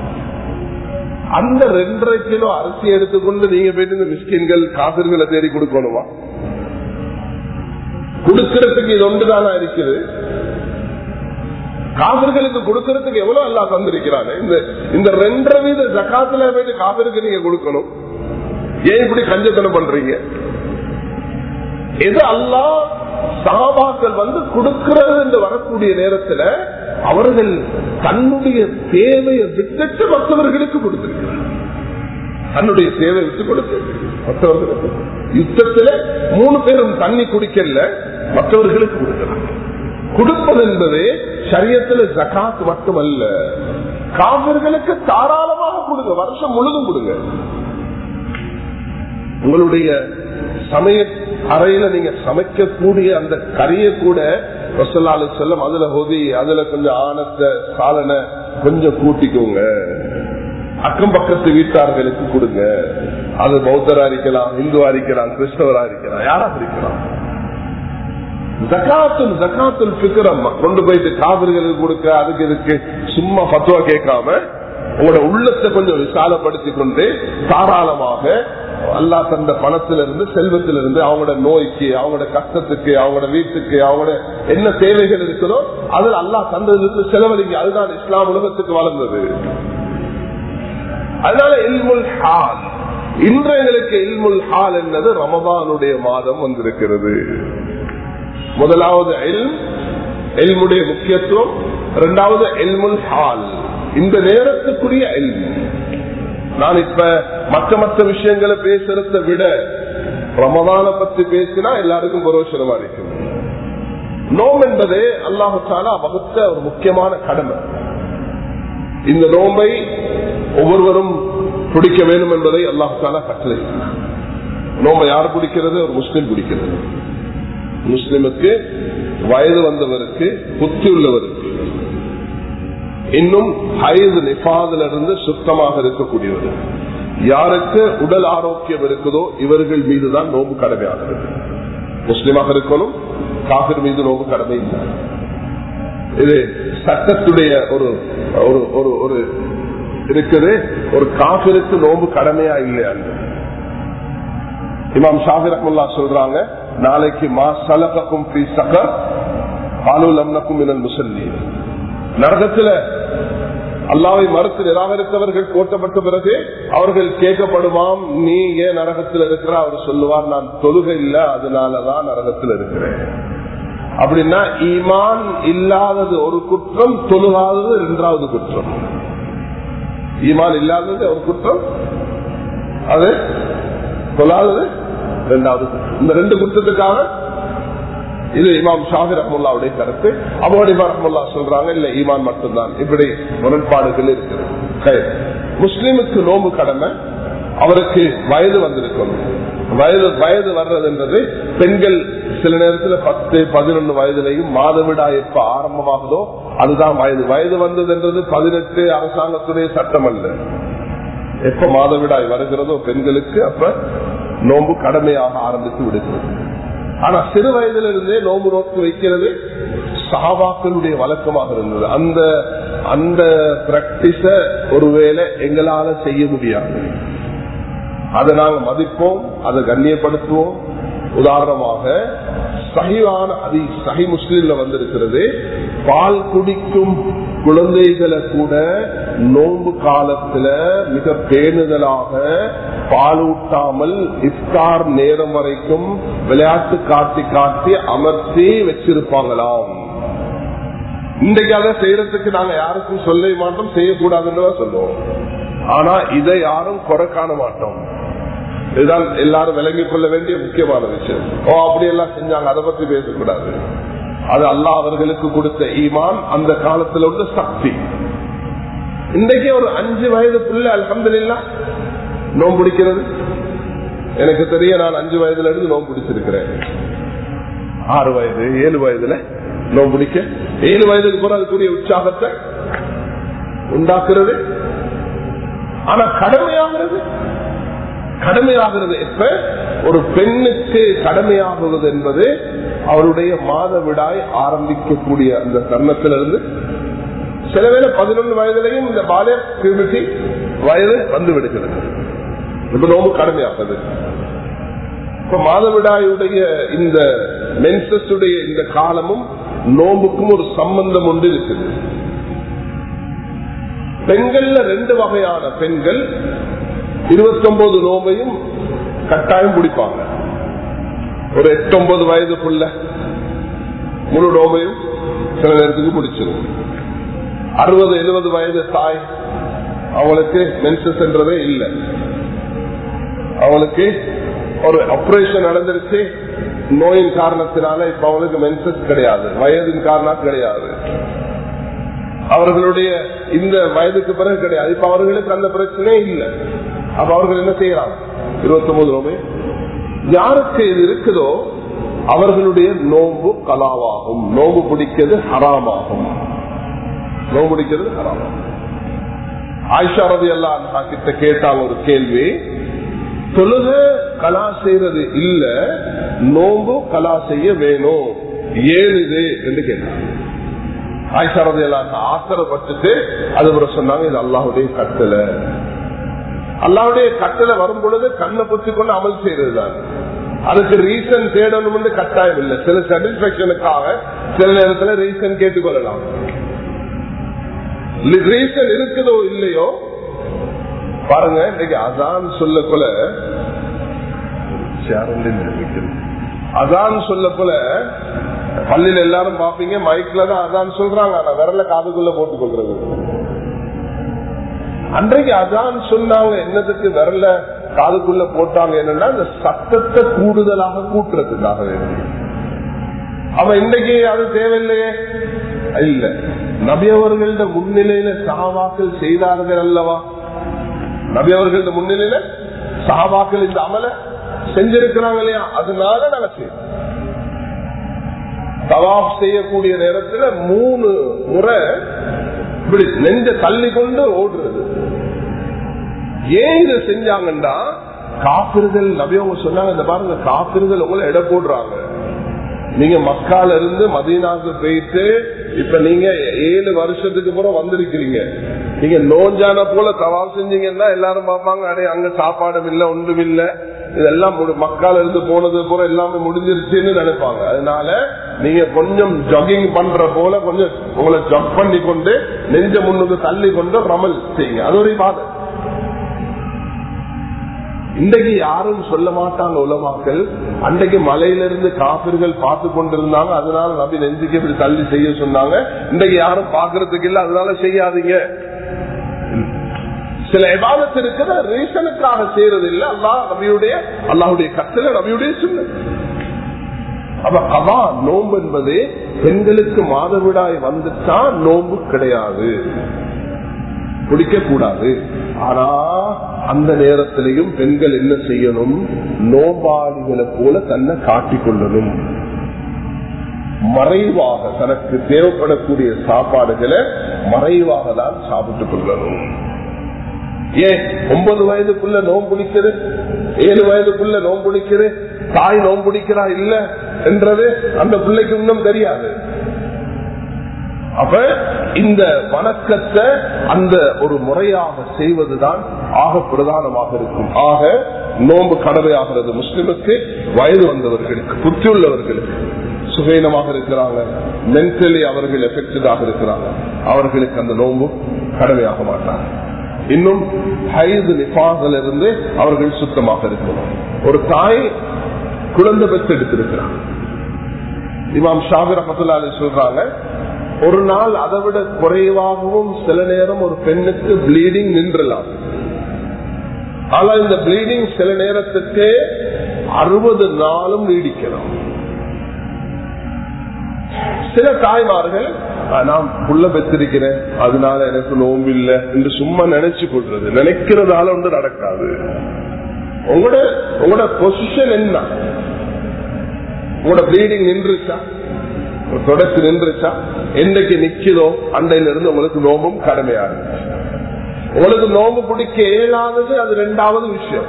அந்த ரெண்டரை கிலோ அரிசி எடுத்துக்கொண்டு நீங்க போயிட்டு இந்த மிஸ்கின்கள் காசர்களை தேடி கொடுக்கணுமா கொடுக்கறதுக்கு இது ஒன்றுதானா இருக்குது காவிர்களுக்கு கொடுக்கறதுக்கு எவ்வளவு அல்லா தந்திருக்கிறாங்க இந்த இந்த ரெண்டரை வீத ஜக்காத்துல போயிட்டு காவிருக்கு நீங்க கொடுக்கணும் ஏன் இப்படி கஞ்சத்தனம் பண்றீங்க எது அல்லா சகாபாக்கள் வந்து கொடுக்கிறது என்று வரக்கூடிய நேரத்துல அவர்கள் தன்னுடைய தேவையை விட்டுட்டு மற்றவர்களுக்கு கொடுத்திருக்கிறார் தன்னுடைய சேவை விட்டு கொடுத்து மற்றவர்களுக்கு யுத்தத்துல மூணு பேரும் தண்ணி குடிக்கல மற்றவர்களுக்கு கொடுக்கிறாங்க கொடுப்பது என்பது சரியத்துல ஜகாத் மட்டுமல்ல காவிர்களுக்கு தாராளமாக கொடுங்க வருஷம் முழுதும் கொடுங்க உங்களுடைய சமய அறையில நீங்க சமைக்கக்கூடிய அந்த கறியை கூட ரசல்லாலு செல்லம் அதுல ஹொதி அதுல கொஞ்சம் ஆனத்தை சாலனை கொஞ்சம் கூட்டிக்கோங்க அக்கம் பக்கத்து வீட்டார்களுக்கு கொடுங்க அது பௌத்தரா இருக்கலாம் இந்துவா இருக்கலாம் கிறிஸ்தவரா இருக்கலாம் யாரா இருக்கலாம் ஜக்காத்துல் ஜக்காத்துல் பிக்கரம் கொண்டு போயிட்டு காவிர்களுக்கு கொடுக்க அதுக்கு இதுக்கு சும்மா பத்துவா கேட்காம உங்களோட உள்ளத்தை கொஞ்சம் விசாலப்படுத்தி கொண்டு தாராளமாக அல்லா தந்த பணத்திலிருந்து செல்வத்திலிருந்து அவங்களோட நோய்க்கு அவங்களோட கஷ்டத்துக்கு அவங்களோட வீட்டுக்கு அவங்களோட என்ன தேவைகள் இருக்குதோ அதில் அல்லா தந்ததுக்கு செலவழிங்க அதுதான் இஸ்லாம் உலகத்துக்கு வளர்ந்தது அதனால இல்முல் ஹால் இன்று எங்களுக்கு இல்முல் ஹால் என்னது ரமதானுடைய மாதம் வந்திருக்கிறது முதலாவது எல்முடைய முக்கியத்துவம் இரண்டாவது எல்முல் ஹால் இந்த நேரத்துக்குரிய எல்மு நான் இப்ப மற்ற மற்ற விஷயங்களை பேசுறத விட ரமதான பத்தி பேசினா எல்லாருக்கும் பரோஷனமா இருக்கும் நோம் என்பது அல்லாஹாலா வகுத்த ஒரு முக்கியமான கடமை இந்த நோம்பை ஒவ்வொருவரும் பிடிக்க வேண்டும் என்பதை அல்லாஹாலா கட்டளை நோம்பை யார் பிடிக்கிறது ஒரு முஸ்லீம் பிடிக்கிறது முஸ்லிமுக்கு வயது வந்தவருக்கு புத்தி உள்ளவருக்கு இன்னும் ஹைது நிபாதில இருந்து சுத்தமாக இருக்கக்கூடியவர் யாருக்கு உடல் ஆரோக்கியம் இருக்குதோ இவர்கள் மீதுதான் நோம்பு கடமையாகிறது முஸ்லிமாக இருக்கணும் காபிர் மீது நோம்பு கடமை இல்லை இது சட்டத்துடைய ஒரு ஒரு ஒரு ஒரு இருக்குது ஒரு காபிருக்கு நோம்பு கடமையா இல்லையா இமாம் ஷாஹிர் அஹமுல்லா சொல்றாங்க நாளைக்கு மா சலகக்கும் பி சகர் பாலுலம்னக்கும் மினல் முசல்லி நரகத்துல அல்லாவை மறுத்து நிராகரித்தவர்கள் கோட்டப்பட்ட பிறகு அவர்கள் கேட்கப்படுவாம் நீ ஏன் நரகத்தில் இருக்கிற அவர் சொல்லுவார் நான் தொழுகை இல்ல அதனாலதான் நரகத்தில் இருக்கிறேன் அப்படின்னா ஈமான் இல்லாதது ஒரு குற்றம் தொழுகாதது இரண்டாவது குற்றம் ஈமான் இல்லாதது ஒரு குற்றம் அது தொழாதது இரண்டாவது குற்றம் இந்த ரெண்டு குற்றத்துக்காக இது இமாம் ஷாஹி ரஹமுல்லாவுடைய கருத்து அபோடி ரஹமுல்லா சொல்றாங்க இல்ல ஈமான் மட்டும்தான் இப்படி முரண்பாடுகள் இருக்கிறது முஸ்லிமுக்கு நோம்பு கடமை அவருக்கு வயது வந்திருக்கும் வயது வயது வர்றதுன்றது பெண்கள் சில நேரத்துல பத்து பதினொன்னு வயதுலையும் மாதவிடா எப்ப ஆரம்பமாகுதோ அதுதான் வயது வயது வந்ததுன்றது பதினெட்டு அரசாங்கத்துடைய சட்டம் அல்ல எப்ப மாதவிடாய் வருகிறதோ பெண்களுக்கு அப்ப நோன்பு கடமையாக ஆரம்பித்து விடுகிறது ஆனா சிறு வயதுல இருந்தே நோன்பு நோக்கு வைக்கிறது சகாபாக்களுடைய வழக்கமாக இருந்தது அந்த அந்த பிராக்டிஸ ஒருவேளை எங்களால செய்ய முடியாது அதை நாங்க மதிப்போம் அதை கண்ணியப்படுத்துவோம் உதாரணமாக சகிவான அதி சகி முஸ்லீம்ல வந்திருக்கிறது பால் குடிக்கும் குழந்தைகளை கூட நோன்பு காலத்துல மிக பேணுதலாக பாலூட்டாமல் இஃப்தார் நேரம் வரைக்கும் விளையாட்டு காட்டி காட்டி அமர்த்தி வச்சிருப்பாங்களாம் இன்றைக்கு அதை செய்யறதுக்கு நாங்க யாருக்கும் சொல்ல மாட்டோம் செய்யக்கூடாதுன்னு தான் சொல்லுவோம் ஆனா இதை யாரும் குறை காண மாட்டோம் இதுதான் எல்லாரும் விளங்கிக் கொள்ள வேண்டிய முக்கியமான விஷயம் ஓ அப்படி எல்லாம் செஞ்சாங்க அதை பத்தி பேசக்கூடாது அது அல்லாஹ் அவர்களுக்கு கொடுத்த ஈமான் அந்த காலத்துல உள்ள சக்தி இன்றைக்கு ஒரு அஞ்சு வயது பிள்ளை அலமதுல்லா நோம்பு பிடிக்கிறது எனக்கு தெரிய நான் அஞ்சு வயதுல இருந்து நோம்பு பிடிச்சிருக்கிறேன் ஆறு வயது ஏழு வயதுல நோம்பு பிடிக்க ஏழு வயதுக்கு போற அதுக்குரிய உற்சாகத்தை உண்டாக்குறது ஆனா கடமையாகிறது கடமையாகிறது எப்ப ஒரு பெண்ணுக்கு கடமையாகுவது என்பது அவருடைய மாதவிடாய் ஆரம்பிக்கக்கூடிய அந்த தருணத்திலிருந்து சில வேளை பதினொன்று வயதிலையும் இந்த பாலிய பியூபிட்டி வயது வந்து விடுகிறது இப்ப நோம்பு கடமையாகுது இப்ப மாதவிடாயுடைய இந்த மென்சஸுடைய இந்த காலமும் நோம்புக்கும் ஒரு சம்பந்தம் ஒன்று இருக்குது பெண்கள்ல ரெண்டு வகையான பெண்கள் இருபத்தி ஒன்பது நோம்பையும் கட்டாயம் பிடிப்பாங்க ஒரு எட்டு ஒன்பது வயதுக்குள்ள முழு நோம்பையும் சில நேரத்துக்கு பிடிச்சிடும் அறுபது எழுபது வயது தாய் அவங்களுக்கு மென்சஸ் என்றதே இல்லை அவளுக்கு ஒரு ஆபரேஷன் நடந்துருச்சு நோயின் காரணத்தினால இப்ப அவளுக்கு மென்சஸ் கிடையாது வயதின் காரணம் கிடையாது அவர்களுடைய இந்த வயதுக்கு பிறகு கிடையாது இப்ப அவர்களுக்கு அந்த பிரச்சனையே இல்லை அப்ப அவர்கள் என்ன செய்யறாங்க இருபத்தி ஒன்பது நோம்பு யாருக்கு இது இருக்குதோ அவர்களுடைய நோம்பு கலாவாகும் நோம்பு பிடிக்கிறது ஹராமாகும் நோம்பு பிடிக்கிறது ஹராமாகும் ஆயிஷா ரவி எல்லாம் கிட்ட கேட்டாங்க ஒரு கேள்வி தொழுக கலா செய்யறது இல்ல நோம்பு கலா செய்ய வேணும் ஏன் இது என்று கேட்டாங்க ஆயிஷா ரவி எல்லாம் ஆத்திரப்பட்டுட்டு அதுபுறம் சொன்னாங்க இது அல்லாஹுடைய கட்டளை அல்லாவுடைய கட்டளை வரும் பொழுது கண்ணை பொத்தி கொண்டு அமல் செய்யறது தான் அதுக்கு ரீசன் தேடணும் கட்டாயம் இல்லை சில சாட்டிஸ்பேக்சனுக்காக சில நேரத்தில் ரீசன் கேட்டுக்கொள்ளலாம் ரீசன் இருக்குதோ இல்லையோ பாருங்க இன்னைக்கு அதான் சொல்ல போல அதான் சொல்ல போல பள்ளியில எல்லாரும் பாப்பீங்க மைக்ல தான் அதான் சொல்றாங்க ஆனா விரல காதுக்குள்ள போட்டுக் கொள்றது அன்றைக்கு அதான் சொன்னாங்க என்னதுக்கு விரல காதுக்குள்ள போட்டாங்க என்னன்னா இந்த சத்தத்தை கூடுதலாக கூட்டுறதுக்காக வேண்டி அவன் இன்றைக்கு அது தேவையில்லையே இல்ல நபி அவர்கள முன்னிலையில சகாவாக்கள் செய்தார்கள் அல்லவா நபி அவர்கள முன்னிலையில சகாவாக்கள் இந்த அமல செஞ்சிருக்கிறாங்க இல்லையா அதனால நாங்க செய்யறோம் தவாப் செய்யக்கூடிய நேரத்துல மூணு முறை இப்படி நெஞ்ச தள்ளி கொண்டு ஓடுறது ஏன் இதை செஞ்சாங்கன்னா காப்பிறுதல் நபியவங்க சொன்னாங்க இந்த பாருங்க காப்பிறுதல் உங்களை எடை போடுறாங்க நீங்க மக்கால இருந்து மதீனாக்கு போயிட்டு இப்ப நீங்க ஏழு வருஷத்துக்கு அப்புறம் வந்திருக்கிறீங்க நீங்க நோஞ்சான போல தவால் செஞ்சீங்கன்னா எல்லாரும் பார்ப்பாங்க அடே அங்க சாப்பாடும் இல்ல ஒன்றும் இல்ல இதெல்லாம் மக்கால இருந்து போனது போல எல்லாமே முடிஞ்சிருச்சுன்னு நினைப்பாங்க அதனால நீங்க கொஞ்சம் ஜாகிங் பண்ற போல கொஞ்சம் உங்களை ஜப் பண்ணி கொண்டு நெஞ்ச முன்னுக்கு தள்ளி கொண்டு ரமல் செய்யுங்க அது ஒரு பாதை இன்றைக்கு யாரும் சொல்ல மாட்டாங்க உலமாக்கள் அன்றைக்கு மலையிலிருந்து காப்பிர்கள் பார்த்து கொண்டிருந்தாங்க அதனால நபி நெஞ்சுக்கு இப்படி தள்ளி செய்ய சொன்னாங்க இன்றைக்கு யாரும் பாக்குறதுக்கு இல்ல அதனால செய்யாதீங்க சில விவாதத்து இருக்கிற ரீசனுக்காக செய்யறது இல்ல அல்லா நபியுடைய அல்லாவுடைய கட்டளை நபியுடைய சொன்ன அப்ப கவா நோன்பு என்பது பெண்களுக்கு மாதவிடாய் வந்துட்டா நோன்பு கிடையாது பிடிக்க கூடாது ஆனா அந்த நேரத்திலையும் பெண்கள் என்ன செய்யணும் நோபாளிகளை போல தன்னை காட்டிக் கொள்ளணும் மறைவாக தனக்கு தேவைப்படக்கூடிய சாப்பாடுகளை மறைவாக தான் சாப்பிட்டுக் கொள்ளணும் ஏன் ஒன்பது வயதுக்குள்ள நோம்புடிக்கிறது ஏழு வயதுக்குள்ள நோம்புடிக்கிறது தாய் நோம்புடிக்கிறா இல்ல என்றது அந்த பிள்ளைக்கு இன்னும் தெரியாது அப்ப இந்த வணக்கத்தை அந்த ஒரு முறையாக செய்வதுதான் ஆக பிரதானமாக இருக்கும் ஆக நோன்பு கடமையாகிறது முஸ்லிமுக்கு வயது வந்தவர்களுக்கு புத்தியுள்ளவர்களுக்கு சுகீனமாக இருக்கிறாங்க மென்டலி அவர்கள் எஃபெக்டடாக இருக்கிறாங்க அவர்களுக்கு அந்த நோன்பு கடமையாக மாட்டாங்க இன்னும் ஹைது நிபாசில் இருந்து அவர்கள் சுத்தமாக இருக்கணும் ஒரு தாய் குழந்தை பெற்று எடுத்திருக்கிறாங்க இமாம் ஷாபிர் அஹமத்துல்லாலி சொல்றாங்க ஒரு நாள் அதை விட குறைவாகவும் சில நேரம் ஒரு பெண்ணுக்கு ப்ளீடிங் நின்றலாம் ஆனா இந்த ப்ளீடிங் சில நேரத்துக்கு அறுபது நாளும் நீடிக்கலாம் சில தாய்மார்கள் நான் புள்ள பெற்றிருக்கிறேன் அதனால எனக்கு நோம்பு இல்லை என்று சும்மா நினைச்சு கொள்றது நினைக்கிறதால ஒன்று நடக்காது உங்களோட உங்களோட பொசிஷன் என்ன உங்களோட ப்ளீடிங் நின்றுச்சா தொடர்ச்சி நின்றுச்சா என்றைக்கு நிக்குதோ அண்டையில இருந்து உங்களுக்கு நோம்பும் கடமையா இருந்துச்சு உங்களுக்கு நோம்பு பிடிக்க இயலாதது அது ரெண்டாவது விஷயம்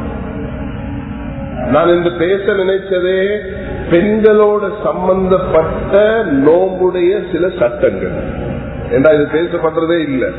நான் இன்று பேச நினைச்சதே பெண்களோட சம்பந்தப்பட்ட நோம்புடைய சில சட்டங்கள் ஏன்னா இது பேசப்படுறதே இல்லை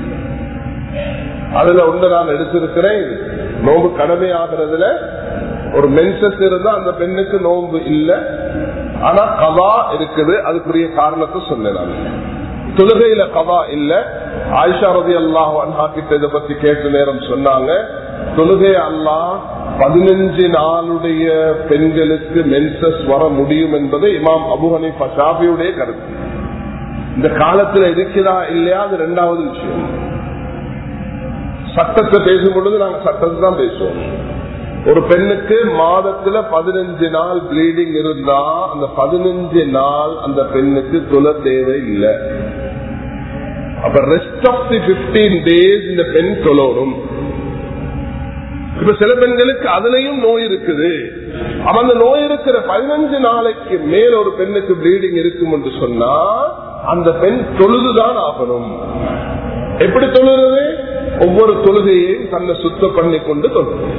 அதுல ஒன்று நான் எடுத்திருக்கிறேன் நோம்பு கடமை ஆகிறதுல ஒரு மென்சஸ் இருந்தா அந்த பெண்ணுக்கு நோம்பு இல்லை ஆனா கவா இருக்குது அதுக்குரிய காரணத்தை சொன்னேன் நான் தொழுகையில கவா இல்ல ஆயிஷா ரதி அல்லாஹ் அன்ஹா கிட்ட இதை பத்தி கேட்ட நேரம் சொன்னாங்க தொழுகை அல்லாஹ் பதினஞ்சு நாளுடைய பெண்களுக்கு மென்சஸ் வர முடியும் என்பது இமாம் அபு ஹனீஃபா ஷாபியுடைய கருத்து இந்த காலத்துல இருக்குதா இல்லையா அது ரெண்டாவது விஷயம் சட்டத்தை பேசும் பொழுது நாங்க சட்டத்தை தான் பேசுவோம் ஒரு பெண்ணுக்கு மாதத்துல பதினஞ்சு நாள் ப்ளீடிங் இருந்தா அந்த பதினஞ்சு நாள் அந்த பெண்ணுக்கு தொலை தேவை இல்லை அப்ப rest of the fifteen days இந்த பெண் தொழணும் இப்ப சில பெண்களுக்கு அதுலயும் நோய் இருக்குது அவ அந்த நோய் இருக்கிற பதினஞ்சு நாளைக்கு மேல ஒரு பெண்ணுக்கு ப்ளீடிங் இருக்கும் என்று சொன்னா அந்த பெண் தொழுதுதான் ஆகணும் எப்படி தொழுறது ஒவ்வொரு தொழுகையையும் தன்னை சுத்தம் பண்ணி கொண்டு தொழுது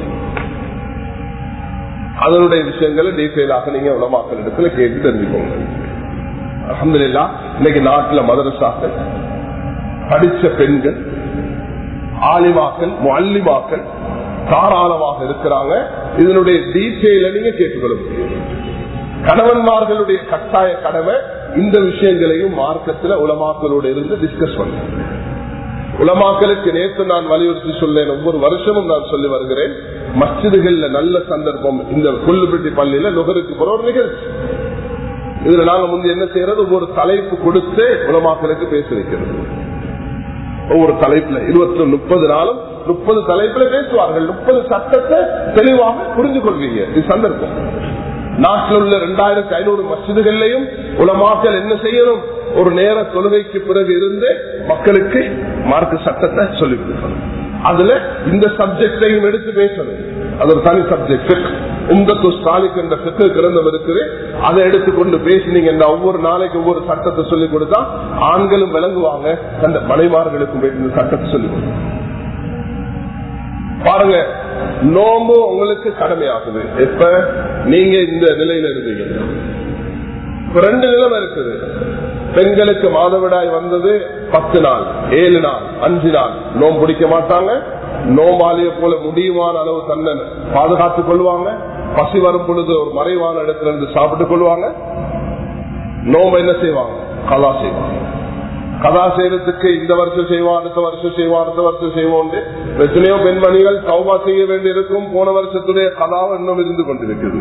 அதனுடைய விஷயங்களை டீட்டெயிலாக நீங்க உலமாக்கள் இடத்துல கேட்டு தெரிஞ்சுக்கோங்க அஹமதுல்லா இன்னைக்கு நாட்டுல மதரசாக்கள் படிச்ச பெண்கள் ஆலிமாக்கள் மல்லிமாக்கள் தாராளமாக இருக்கிறாங்க இதனுடைய டீட்டெயில நீங்க கேட்டுக்கொள்ள முடியும் கணவன்மார்களுடைய கட்டாய கடமை இந்த விஷயங்களையும் மார்க்கத்தில் உலமாக்களோடு இருந்து டிஸ்கஸ் பண்ண உலமாக்களுக்கு நேற்று நான் வலியுறுத்தி சொல்லேன் ஒவ்வொரு வருஷமும் நான் சொல்லி வருகிறேன் மஸ்ஜிதுகள்ல நல்ல சந்தர்ப்பம் இந்த கொல்லுப்பட்டி பள்ளியில நுகருக்கு போற ஒரு நிகழ்ச்சி இதுல நாங்க முந்தைய என்ன செய்யறது ஒவ்வொரு தலைப்பு கொடுத்து உலமாக்களுக்கு பேச வைக்கிறது ஒவ்வொரு தலைப்புல இருபத்தி முப்பது நாளும் முப்பது தலைப்புல பேசுவார்கள் முப்பது சட்டத்தை தெளிவாக புரிஞ்சு கொள்வீங்க இது சந்தர்ப்பம் நாட்டில் உள்ள இரண்டாயிரத்தி ஐநூறு மசிதுகள்லையும் உலமாக்கள் என்ன செய்யணும் ஒரு நேர தொழுகைக்கு பிறகு இருந்து மக்களுக்கு மார்க்க சட்டத்தை சொல்லிக் கொடுக்கணும் அதுல இந்த சப்ஜெக்டையும் எடுத்து பேசணும் அது ஒரு தனி சப்ஜெக்ட் உங்கத்து ஸ்டாலிக் என்ற சிக்கு கிரந்தம் இருக்குது அதை எடுத்துக்கொண்டு பேசினீங்க ஒவ்வொரு நாளைக்கு ஒவ்வொரு சட்டத்தை சொல்லிக் கொடுத்தா ஆண்களும் விளங்குவாங்க அந்த மனைமார்களுக்கும் இந்த சட்டத்தை சொல்லிக் கொடுக்கும் பாருங்க நோம்பு உங்களுக்கு கடமையாகுது எப்ப நீங்க இந்த நிலையில இருந்தீங்க ரெண்டு நிலைமை இருக்குது பெண்களுக்கு மாதவிடாய் வந்தது பத்து நாள் ஏழு நாள் அஞ்சு நாள் நோம்பு பிடிக்க மாட்டாங்க நோம்பாலிய போல முடியுமான அளவு தன்னை பாதுகாத்துக் கொள்வாங்க பசி வரும் பொழுது ஒரு மறைவான இடத்துல இருந்து சாப்பிட்டுக் கொள்வாங்க நோம்பு என்ன செய்வாங்க கலா செய்வாங்க கதா செய்யறதுக்கு இந்த வருஷம் செய்வோம் அடுத்த வருஷம் செய்வோம் அடுத்த வருஷம் செய்வோம் எத்தனையோ பெண்மணிகள் சௌபா செய்ய வேண்டி இருக்கும் போன வருஷத்துடைய கதாவை இன்னும் இருந்து கொண்டிருக்கிறது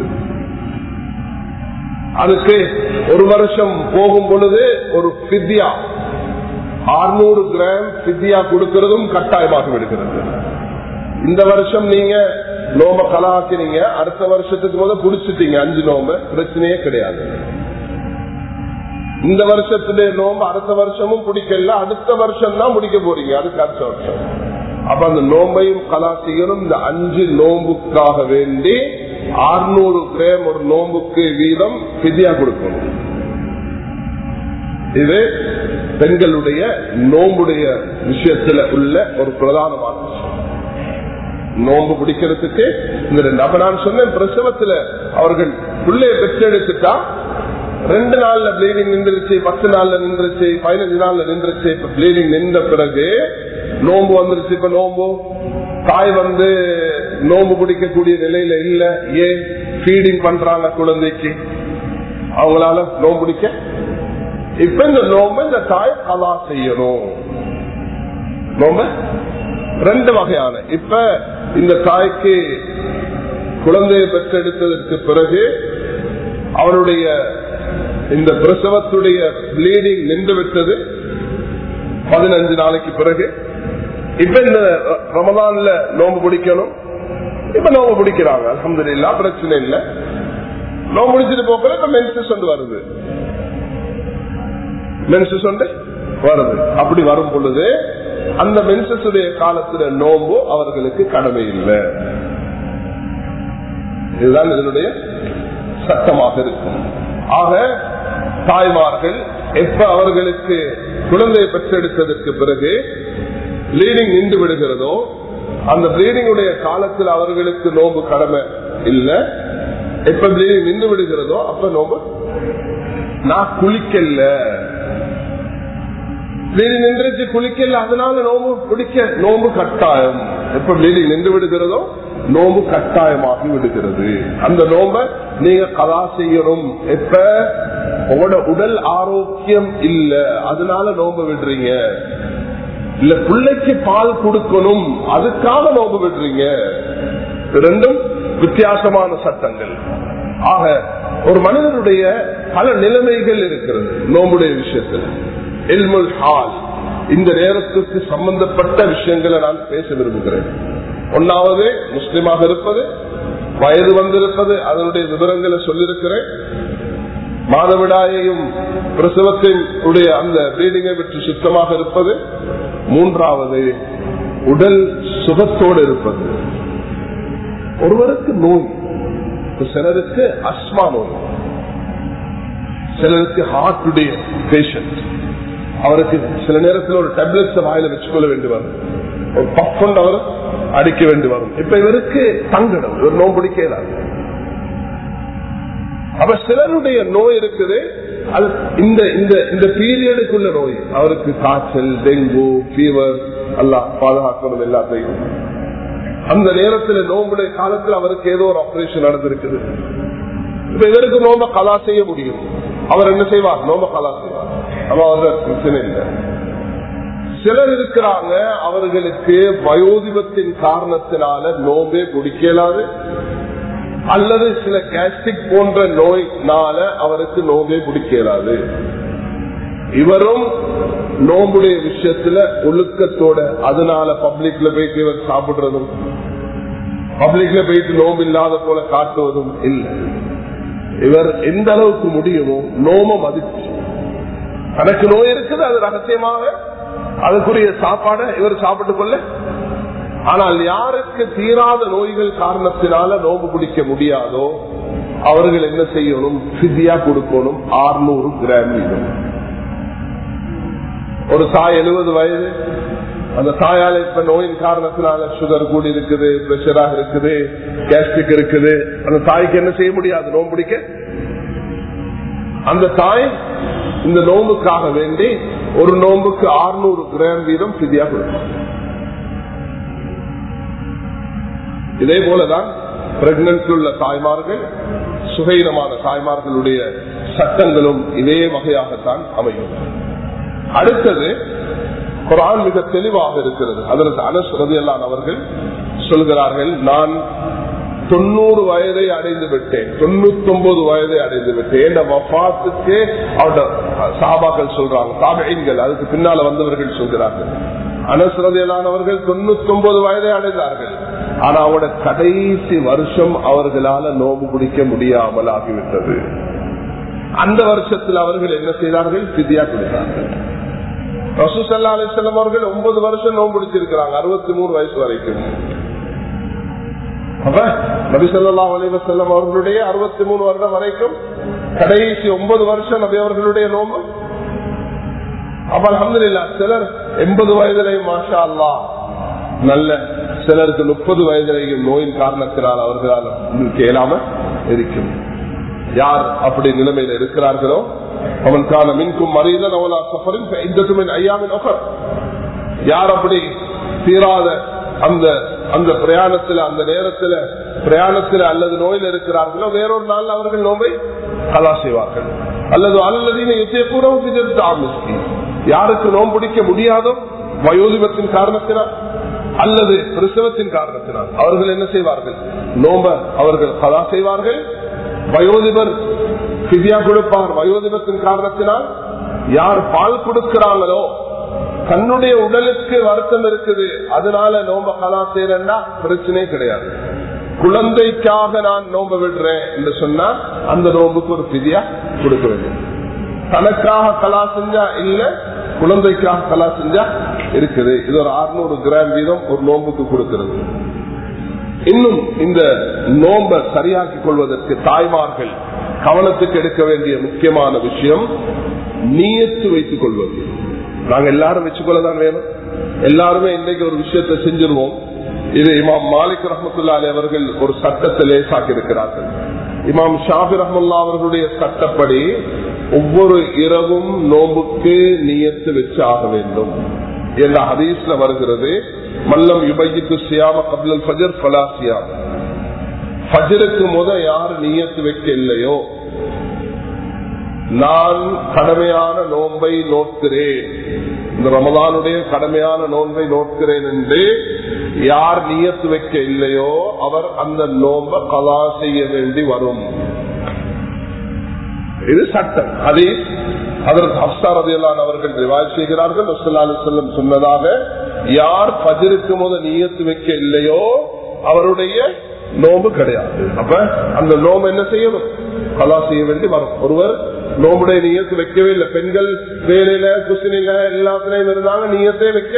அதுக்கு ஒரு வருஷம் போகும் பொழுது ஒரு பித்யா அறுநூறு கிராம் பித்யா கொடுக்கிறதும் கட்டாயமாக விடுகிறது இந்த வருஷம் நீங்க நோம்ப கலாக்கினீங்க அடுத்த வருஷத்துக்கு போது புடிச்சிட்டீங்க அஞ்சு நோம்ப பிரச்சனையே கிடையாது இந்த வருஷத்துடைய நோம்பு அடுத்த வருஷமும் பிடிக்கல அடுத்த வருஷம் தான் முடிக்க போறீங்க அதுக்கு அடுத்த வருஷம் அப்ப அந்த நோம்பையும் கலா செய்யணும் இந்த அஞ்சு நோம்புக்காக வேண்டி அறுநூறு கிராம் ஒரு நோம்புக்கு வீதம் பிதியா கொடுக்கணும் இது பெண்களுடைய நோம்புடைய விஷயத்துல உள்ள ஒரு பிரதானமான விஷயம் நோம்பு பிடிக்கிறதுக்கு இந்த ரெண்டு அப்ப நான் சொன்னேன் பிரசவத்துல அவர்கள் பிள்ளைய பெற்றெடுத்துட்டா ரெண்டு நாள்ல பிளீடிங் நின்றுச்சு பத்து நாள்ல நின்றுச்சு பதினஞ்சு நாள்ல நின்றுச்சு இப்ப பிளீடிங் நின்ற பிறகு நோம்பு வந்துருச்சு இப்ப நோம்பு தாய் வந்து நோம்பு பிடிக்கக்கூடிய நிலையில இல்ல ஏன் ஃபீடிங் பண்றாங்க குழந்தைக்கு அவங்களால நோம்பு பிடிக்க இப்ப இந்த நோம்பு இந்த தாய் கலா செய்யணும் நோம்பு ரெண்டு வகையான இப்ப இந்த தாய்க்கு குழந்தையை பெற்றெடுத்ததற்கு பிறகு அவருடைய இந்த பிரசவத்துடைய பிளீடிங் நின்று விட்டது பதினஞ்சு நாளைக்கு பிறகு இப்ப இந்த ரமதான்ல நோம்பு பிடிக்கணும் இப்ப நோம்பு பிடிக்கிறாங்க அலமது இல்லா பிரச்சனை இல்ல நோம்பு பிடிச்சிட்டு போக்கல இப்ப மென்சஸ் ஒன்று வருது மென்சஸ் ஒன்று வருது அப்படி வரும் பொழுது அந்த மென்சஸுடைய காலத்துல நோம்பு அவர்களுக்கு கடமை இல்லை இதுதான் இதனுடைய சட்டமாக இருக்கும் ஆக தாய்மார்கள் எப்ப அவர்களுக்கு குழந்தையை பெற்றெடுத்ததற்கு பிறகு பிளீடிங் நின்று விடுகிறதோ அந்த பிளீடிங் உடைய காலத்தில் அவர்களுக்கு நோம்பு கடமை இல்லை எப்ப பிளீடிங் நின்று விடுகிறதோ அப்ப நோம்பு நான் குளிக்கல பிளீடிங் நின்றுச்சு குளிக்கல அதனால நோம்பு பிடிக்க நோம்பு கட்டாயம் எப்ப பிளீடிங் நின்று விடுகிறதோ நோம்பு கட்டாயமாகி விடுகிறது அந்த நோம்ப நீங்க கலா செய்யணும் எப்ப உங்களோட உடல் ஆரோக்கியம் இல்ல அதனால நோம்பு விடுறீங்க இல்ல பிள்ளைக்கு பால் கொடுக்கணும் அதுக்காக நோம்பு விடுறீங்க ரெண்டும் வித்தியாசமான சட்டங்கள் ஆக ஒரு மனிதனுடைய பல நிலைமைகள் இருக்கிறது நோம்புடைய விஷயத்தில் எல்முல் ஹால் இந்த நேரத்துக்கு சம்பந்தப்பட்ட விஷயங்களை நான் பேச விரும்புகிறேன் ஒன்னாவது முஸ்லிமாக இருப்பது வயது வந்திருப்பது அதனுடைய விவரங்களை சொல்லியிருக்கிறேன் மாதவிடாயையும் பிரசவத்தின் உடைய அந்த பிரீடிங்கை பற்றி சுத்தமாக இருப்பது மூன்றாவது உடல் சுகத்தோடு இருப்பது ஒருவருக்கு நோய் சிலருக்கு அஸ்மா நோய் சிலருக்கு ஹார்ட்டுடைய பேஷண்ட் அவருக்கு சில நேரத்தில் ஒரு டேப்லெட்ஸ் வாயில வச்சுக்கொள்ள வேண்டி வரும் ஒரு பஃப் கொண்டு அவர் அடிக்க வேண்டி வரும் இப்ப இவருக்கு தங்கடம் இவர் நோய் பிடிக்கிறார் அப்ப சிலருடைய நோய் இருக்குது அது இந்த இந்த இந்த பீரியடுக்குள்ள நோய் அவருக்கு காய்ச்சல் டெங்கு ஃபீவர் எல்லாம் பாதுகாக்கணும் எல்லாத்தையும் அந்த நேரத்தில் நோம்புடைய காலத்தில் அவருக்கு ஏதோ ஒரு ஆபரேஷன் நடந்திருக்குது இப்ப இவருக்கு நோம்ப கலா செய்ய முடியும் அவர் என்ன செய்வார் நோம்ப கலா செய்வார் அப்ப அவர்கள் பிரச்சனை இல்லை சிலர் இருக்கிறாங்க அவர்களுக்கு வயோதிபத்தின் காரணத்தினால நோம்பே குடிக்கலாது அல்லது சில கேஸ்டிக் போன்ற நோய்னால அவருக்கு நோம்பே குடிக்கலாது இவரும் நோம்புடைய விஷயத்துல ஒழுக்கத்தோட அதனால பப்ளிக்ல போயிட்டு இவர் சாப்பிடுறதும் பப்ளிக்ல போயிட்டு நோம்பு இல்லாத போல காட்டுவதும் இல்லை இவர் எந்த அளவுக்கு முடியுமோ நோம மதிச்சு தனக்கு நோய் இருக்குது அது ரகசியமாக அதுக்குரிய சாப்பாட இவர் சாப்பிட்டுக் கொள்ள ஆனால் யாருக்கு தீராத நோய்கள் காரணத்தினால நோம்பு பிடிக்க முடியாதோ அவர்கள் என்ன செய்யணும் சித்தியா கொடுக்கணும் ஆறுநூறு கிராம் வீதம் ஒரு தாய் எழுபது வயது அந்த தாயால இப்ப நோயின் காரணத்தினால சுகர் கூடி இருக்குது பிரஷராக இருக்குது கேஸ்டிக் இருக்குது அந்த தாய்க்கு என்ன செய்ய முடியாது நோம்பு பிடிக்க அந்த தாய் இந்த நோம்புக்காக வேண்டி ஒரு நோம்புக்கு ஆறுநூறு கிராம் வீதம் சிதியா கொடுக்கும் இதே போலதான் பிரெக்னன்ட் உள்ள தாய்மார்கள் சுகைரமான தாய்மார்களுடைய சட்டங்களும் இதே வகையாகத்தான் அமையும் அடுத்தது குரான் மிக தெளிவாக இருக்கிறது அதற்கு அனஸ்ரதி எல்லாம் அவர்கள் சொல்கிறார்கள் நான் தொண்ணூறு வயதை அடைந்து விட்டேன் தொண்ணூத்தி ஒன்பது வயதை அடைந்து விட்டேன் என்ற வஃத்துக்கு அவரோட சாபாக்கள் சொல்றாங்க தாபைன்கள் அதுக்கு பின்னால வந்தவர்கள் சொல்கிறார்கள் அனஸ்ரதியலானவர்கள் தொண்ணூத்தி ஒன்பது வயதை அடைந்தார்கள் ஆனா அவரோட கடைசி வருஷம் அவர்களால நோம்பு பிடிக்க முடியாமல் ஆகிவிட்டது அந்த வருஷத்தில் அவர்கள் என்ன செய்தார்கள் பிதியா கொடுத்தார்கள் ரசூசல்லா அலிஸ்லாம் அவர்கள் ஒன்பது வருஷம் நோன்பு பிடிச்சிருக்கிறாங்க அறுபத்தி மூணு வயசு வரைக்கும் அப்ப நபிசல்லா அலிவசல்லம் அவர்களுடைய அறுபத்தி மூணு வருடம் வரைக்கும் கடைசி ஒன்பது வருஷம் நபி அவர்களுடைய நோம்பு அப்ப அலமதுல்லா சிலர் எண்பது வயதிலையும் மாஷா அல்லா நல்ல சிலருக்கு முப்பது வயதிலையும் நோயின் காரணத்தினால் அவர்களால் கேளாம இருக்கும் யார் அப்படி நிலைமையில் இருக்கிறார்களோ அவனுக்கான மின்கும் மறியதன் அவளா சஃபரின் இந்த ஐயாவின் ஒஃபர் யார் அப்படி தீராத அந்த அந்த பிரயாணத்துல அந்த நேரத்துல பிரயாணத்துல அல்லது நோயில் இருக்கிறார்களோ வேறொரு நாள் அவர்கள் நோவை கலா செய்வார்கள் அல்லது அல்லது யுத்தியபூர்வம் யாருக்கு நோம் பிடிக்க முடியாதோ வயோதிபத்தின் காரணத்தினால் அல்லது பிரசவத்தின் காரணத்தினால் அவர்கள் என்ன செய்வார்கள் நோம்ப அவர்கள் கலா செய்வார்கள் வயோதிபர் பிதியா கொடுப்பார் வயோதிபத்தின் காரணத்தினால் யார் பால் கொடுக்கிறாங்களோ தன்னுடைய உடலுக்கு வருத்தம் இருக்குது அதனால நோம்ப கலா செய்யறா பிரச்சனையே கிடையாது குழந்தைக்காக நான் நோம்ப விடுறேன் என்று சொன்னா அந்த நோம்புக்கு ஒரு பிதியா கொடுக்க வேண்டும் தனக்காக கலா செஞ்சா இல்ல குழந்தைக்காக கலா செஞ்சா இருக்குது இது ஒரு அறுநூறு கிராம் வீதம் ஒரு நோம்புக்கு கொடுக்கிறது இன்னும் இந்த நோம்ப சரியாக்கிக் கொள்வதற்கு தாய்மார்கள் கவனத்துக்கு எடுக்க வேண்டிய முக்கியமான விஷயம் நீயத்து வைத்துக் கொள்வது நாங்க எல்லாரும் வச்சுக்கொள்ளதான் வேணும் எல்லாருமே இன்றைக்கு ஒரு விஷயத்தை செஞ்சிருவோம் இது இமாம் மாலிக் ரஹமத்துல்லாலே அவர்கள் ஒரு சட்டத்தை லேசாக்கி இருக்கிறார்கள் இமாம் ஷாபி ரஹமுல்லா அவர்களுடைய சட்டப்படி ஒவ்வொரு இரவும் நோம்புக்கு நீயத்து வச்சு ஆக வேண்டும் என்ற ஹதீஸ்ல வருகிறது மல்லம் யுபைக்கு சியாம கபிலல் ஃபஜர் ஃபலா சியாம் ஃபஜருக்கு முத யார் நீயத்து வைக்க இல்லையோ நான் கடமையான நோன்பை நோக்கிறேன் இந்த ரமதானுடைய கடமையான நோன்பை நோக்கிறேன் என்று யார் நீயத்து வைக்க இல்லையோ அவர் அந்த நோன்பை கலா செய்ய வேண்டி வரும் இது சட்டம் அதே அதற்கு ஹப்சார் அதையெல்லாம் அவர்கள் ரிவாய் செய்கிறார்கள் செல்லம் சொன்னதாக யார் பஜருக்கு முத நீயத்து வைக்க இல்லையோ அவருடைய நோம்பு கிடையாது அப்ப அந்த நோம்பு என்ன செய்யணும் கலா செய்ய வேண்டி வரும் ஒருவர் நோம்புடைய நீயத்து வைக்கவே இல்லை பெண்கள் வேலையில குசினில எல்லாத்துலயும் இருந்தாங்க நீயத்தே வைக்க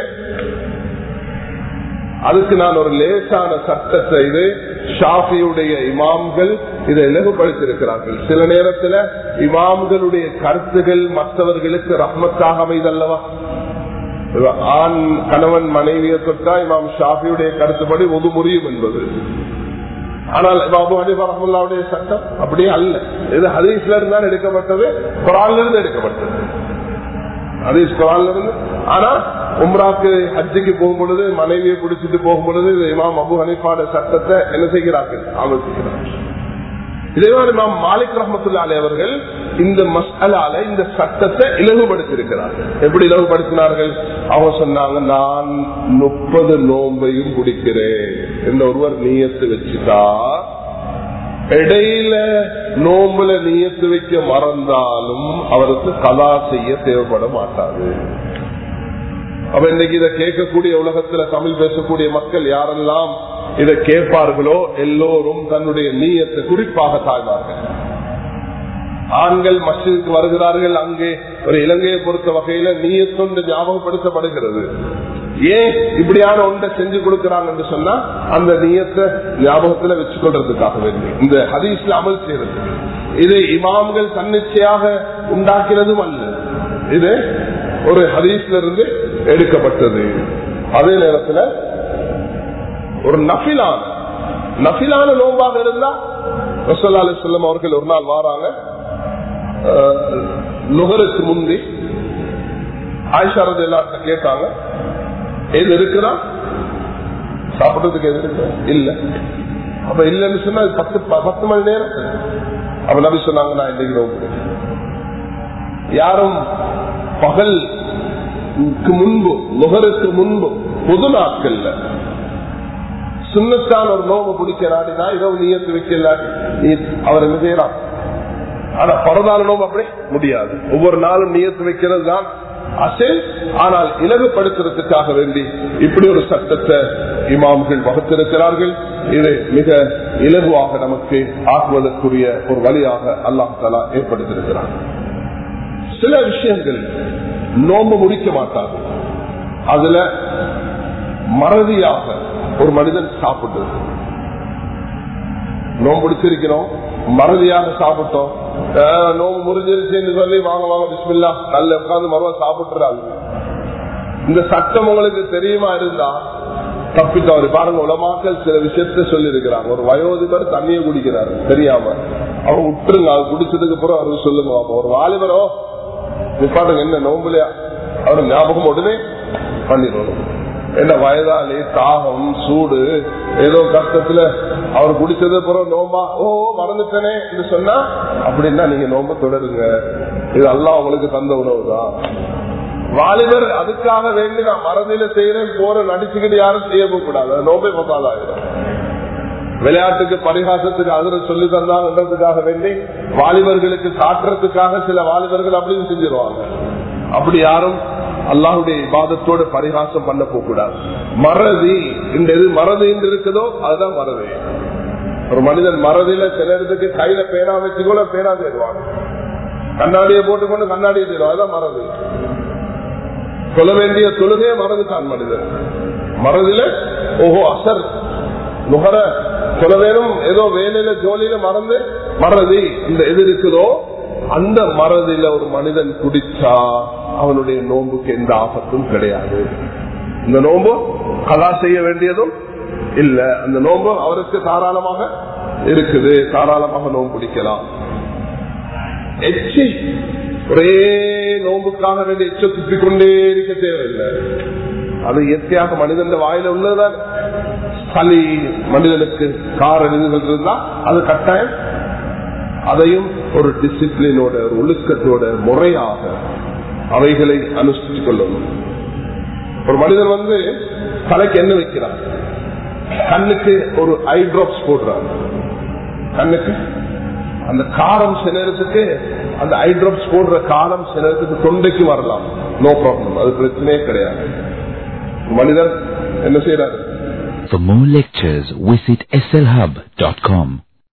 அதுக்கு நான் ஒரு லேசான சட்டத்தை இது ஷாஃபியுடைய இமாம்கள் இதை இலகுபடுத்தியிருக்கிறார்கள் சில நேரத்தில் இமாம்களுடைய கருத்துகள் மற்றவர்களுக்கு ரஹ்மத்தாக அமைதல்லவா ஆண் கணவன் மனைவியை தொட்டா இமாம் ஷாஃபியுடைய கருத்துப்படி ஒது முறியும் என்பது ஆனால் பாபு ஹனீஃபா ரஹமுல்லாவுடைய சட்டம் அப்படியே அல்ல இது ஹதீஸ்ல இருந்தால் எடுக்கப்பட்டது குரான்ல இருந்து எடுக்கப்பட்டது ஹதீஸ் குரான்ல இருந்து ஆனா உம்ராக்கு ஹஜ்ஜுக்கு போகும் பொழுது மனைவியை பிடிச்சிட்டு போகும் பொழுது இமாம் அபு ஹனீஃபாட சட்டத்தை என்ன செய்கிறார்கள் ஆலோசிக்கிறார்கள் இதே மாதிரி இமாம் மாலிக் ரஹமத்துல்லாலே அவர்கள் இந்த மசாலால இந்த சட்டத்தை இலகுபடுத்தியிருக்கிறார்கள் எப்படி இலகுபடுத்தினார்கள் அவங்க சொன்னாங்க நான் முப்பது நோன்பையும் குடிக்கிறேன் என்ற ஒருவர் நீயத்து வச்சுட்டா இடையில நோம்புல நீயத்து வைக்க மறந்தாலும் அவருக்கு கலா செய்ய தேவைப்பட மாட்டாது அப்ப இன்னைக்கு இதை கேட்கக்கூடிய உலகத்துல தமிழ் பேசக்கூடிய மக்கள் யாரெல்லாம் இதை கேட்பார்களோ எல்லோரும் தன்னுடைய நீயத்தை குறிப்பாக தாழ்வார்கள் ஆண்கள் மசிதுக்கு வருகிறார்கள் அங்கே ஒரு இலங்கையை பொறுத்த வகையில நீயத்தொண்டு ஞாபகப்படுத்தப்படுகிறது ஏன் இப்படியான ஒன்றை செஞ்சு கொடுக்கிறாங்க சொன்னா அந்த நீயத்தை ஞாபகத்துல வச்சு கொள்றதுக்காக வேண்டி இந்த ஹதீஸ்ல அமல் செய்யறது இது இமாம்கள் தன்னிச்சையாக உண்டாக்கினதும் அல்ல இது ஒரு ஹதீஸ்ல இருந்து எடுக்கப்பட்டது அதே நேரத்தில் ஒரு நபிலான நபிலான நோம்பாக இருந்தா ரசோல்லா அலி சொல்லம் அவர்கள் ஒரு நாள் வாராங்க நுகருக்கு முந்தி ஆயிஷாரது எல்லார்ட்ட கேட்டாங்க எது இருக்குதா சாப்பிடுறதுக்கு எது இருக்கு இல்ல அப்ப இல்லன்னு சொன்னா பத்து பத்து மணி நேரம் அப்ப நபி சொன்னாங்க நான் இன்னைக்கு நோம்பு யாரும் பகல் முன்பு நுகருக்கு முன்பு பொது நாட்கள்ல சுண்ணத்தான் ஒரு நோம்பு பிடிக்க நாடினா இரவு நீயத்து வைக்கல அவர் என்ன செய்யலாம் ஆனா பரதான நோம்பு அப்படி முடியாது ஒவ்வொரு நாளும் நீயத்து வைக்கிறது தான் அசல் ஆனால் இலகுபடுத்துறதுக்காக வேண்டி இப்படி ஒரு சட்டத்தை இமாம்கள் வகுத்திருக்கிறார்கள் இது மிக இலகுவாக நமக்கு ஆக்குவதற்குரிய ஒரு வழியாக அல்லாஹ் தலா ஏற்படுத்தியிருக்கிறார் சில விஷயங்கள் நோம்பு முடிக்க மாட்டார்கள் அதுல மறதியாக ஒரு மனிதன் சாப்பிட்டது நோம்பு பிடிச்சிருக்கிறோம் மறதியாக சாப்பிட்டோம் ஆஹ், நோம்பு முறிஞ்சிருச்சுன்னு சொல்லி வாங்க வாங்க பிஸ்மில்லா நல்ல உட்காந்து மறுவா சாப்பிட்டுறாங்க இந்த சட்டம் உங்களுக்கு தெரியுமா இருந்தா தப்பித்தவர் பாருங்க உலமாக்கள் சில விஷயத்த சொல்லி இருக்கிறாங்க ஒரு வயோதிபர் தண்ணியை குடிக்கிறாரு தெரியாம அவங்க விட்டுருங்க அது குடிச்சதுக்கு அப்புறம் அவருக்கு சொல்லுங்க பாப்போம். ஒரு வாலிபரோ நிப்பாட்டுங்க என்ன நோம்புலையா அவர் ஞாபகம் உடனே பண்ணிடணும் என்ன வயதாளி தாகம் சூடு ஏதோ கஷ்டத்துல அவர் குடிச்சது அப்புறம் நோம்பா ஓ மறந்துட்டனே என்று சொன்னா அப்படின்னா நீங்க நோம்ப தொடருங்க இது எல்லாம் உங்களுக்கு தந்த உணவு தான் வாலிபர் அதுக்காக வேண்டி நான் மறதியில செய்யறேன் போற நடிச்சுக்கிட்டு யாரும் செய்ய கூடாது அது நோம்பே பத்தாதாயிரம் விளையாட்டுக்கு பரிகாசத்துக்கு அதிர சொல்லி தந்தாங்கன்றதுக்காக வேண்டி வாலிபர்களுக்கு காட்டுறதுக்காக சில வாலிபர்கள் அப்படின்னு செஞ்சிருவாங்க அப்படி யாரும் அல்லாஹுடைய இபாதத்தோட பரிகாசம் பண்ண போக கூடாது மறதி இந்த எது மறதி என்று இருக்குதோ அதுதான் மறதி ஒரு மனிதன் மறதியில சில இடத்துக்கு கையில பேனா வச்சுக்கோல பேனா தேடுவாங்க கண்ணாடியை போட்டுக்கொண்டு கண்ணாடியை தேடுவாங்க அதுதான் மறதி சொல்ல வேண்டிய தொழுகையை மறந்துட்டான் மனிதன் மறதில ஓஹோ அசர் நுகர சொல்ல வேணும் ஏதோ வேலையில ஜோலியில மறந்து மறதி இந்த எது இருக்குதோ அந்த மறதியில ஒரு மனிதன் குடிச்சா அவனுடைய நோன்புக்கு எந்த ஆபத்தும் கிடையாது இந்த நோன்பு கலா செய்ய வேண்டியதும் இல்ல அந்த நோன்பு அவருக்கு தாராளமாக இருக்குது தாராளமாக நோன்பு பிடிக்கலாம் எச்சி ஒரே நோம்புக்காக வேண்டிய எச்ச துப்பிக் கொண்டே இருக்க தேவையில்லை அது இயற்கையாக மனிதன் வாயில உள்ளதுதான் சளி மனிதனுக்கு காரணிகள் இருந்தா அது கட்டாயம் அதையும் ஒரு டிசிப்ளினோட ஒரு ஒழுக்கத்தோட முறையாக அவைகளை அனுஷ்டித்துக் கொள்ளணும் ஒரு மனிதன் வந்து தலைக்கு என்ன வைக்கிறான் கண்ணுக்கு ஒரு ஐ டிராப்ஸ் போடுறான் கண்ணுக்கு அந்த காரம் சில நேரத்துக்கு அந்த ஐ டிராப்ஸ் போடுற காரம் சில நேரத்துக்கு தொண்டைக்கு வரலாம் நோ ப்ராப்ளம் அது பிரச்சனையே கிடையாது மனிதன் என்ன செய்யறாரு For more lectures, visit slhub.com.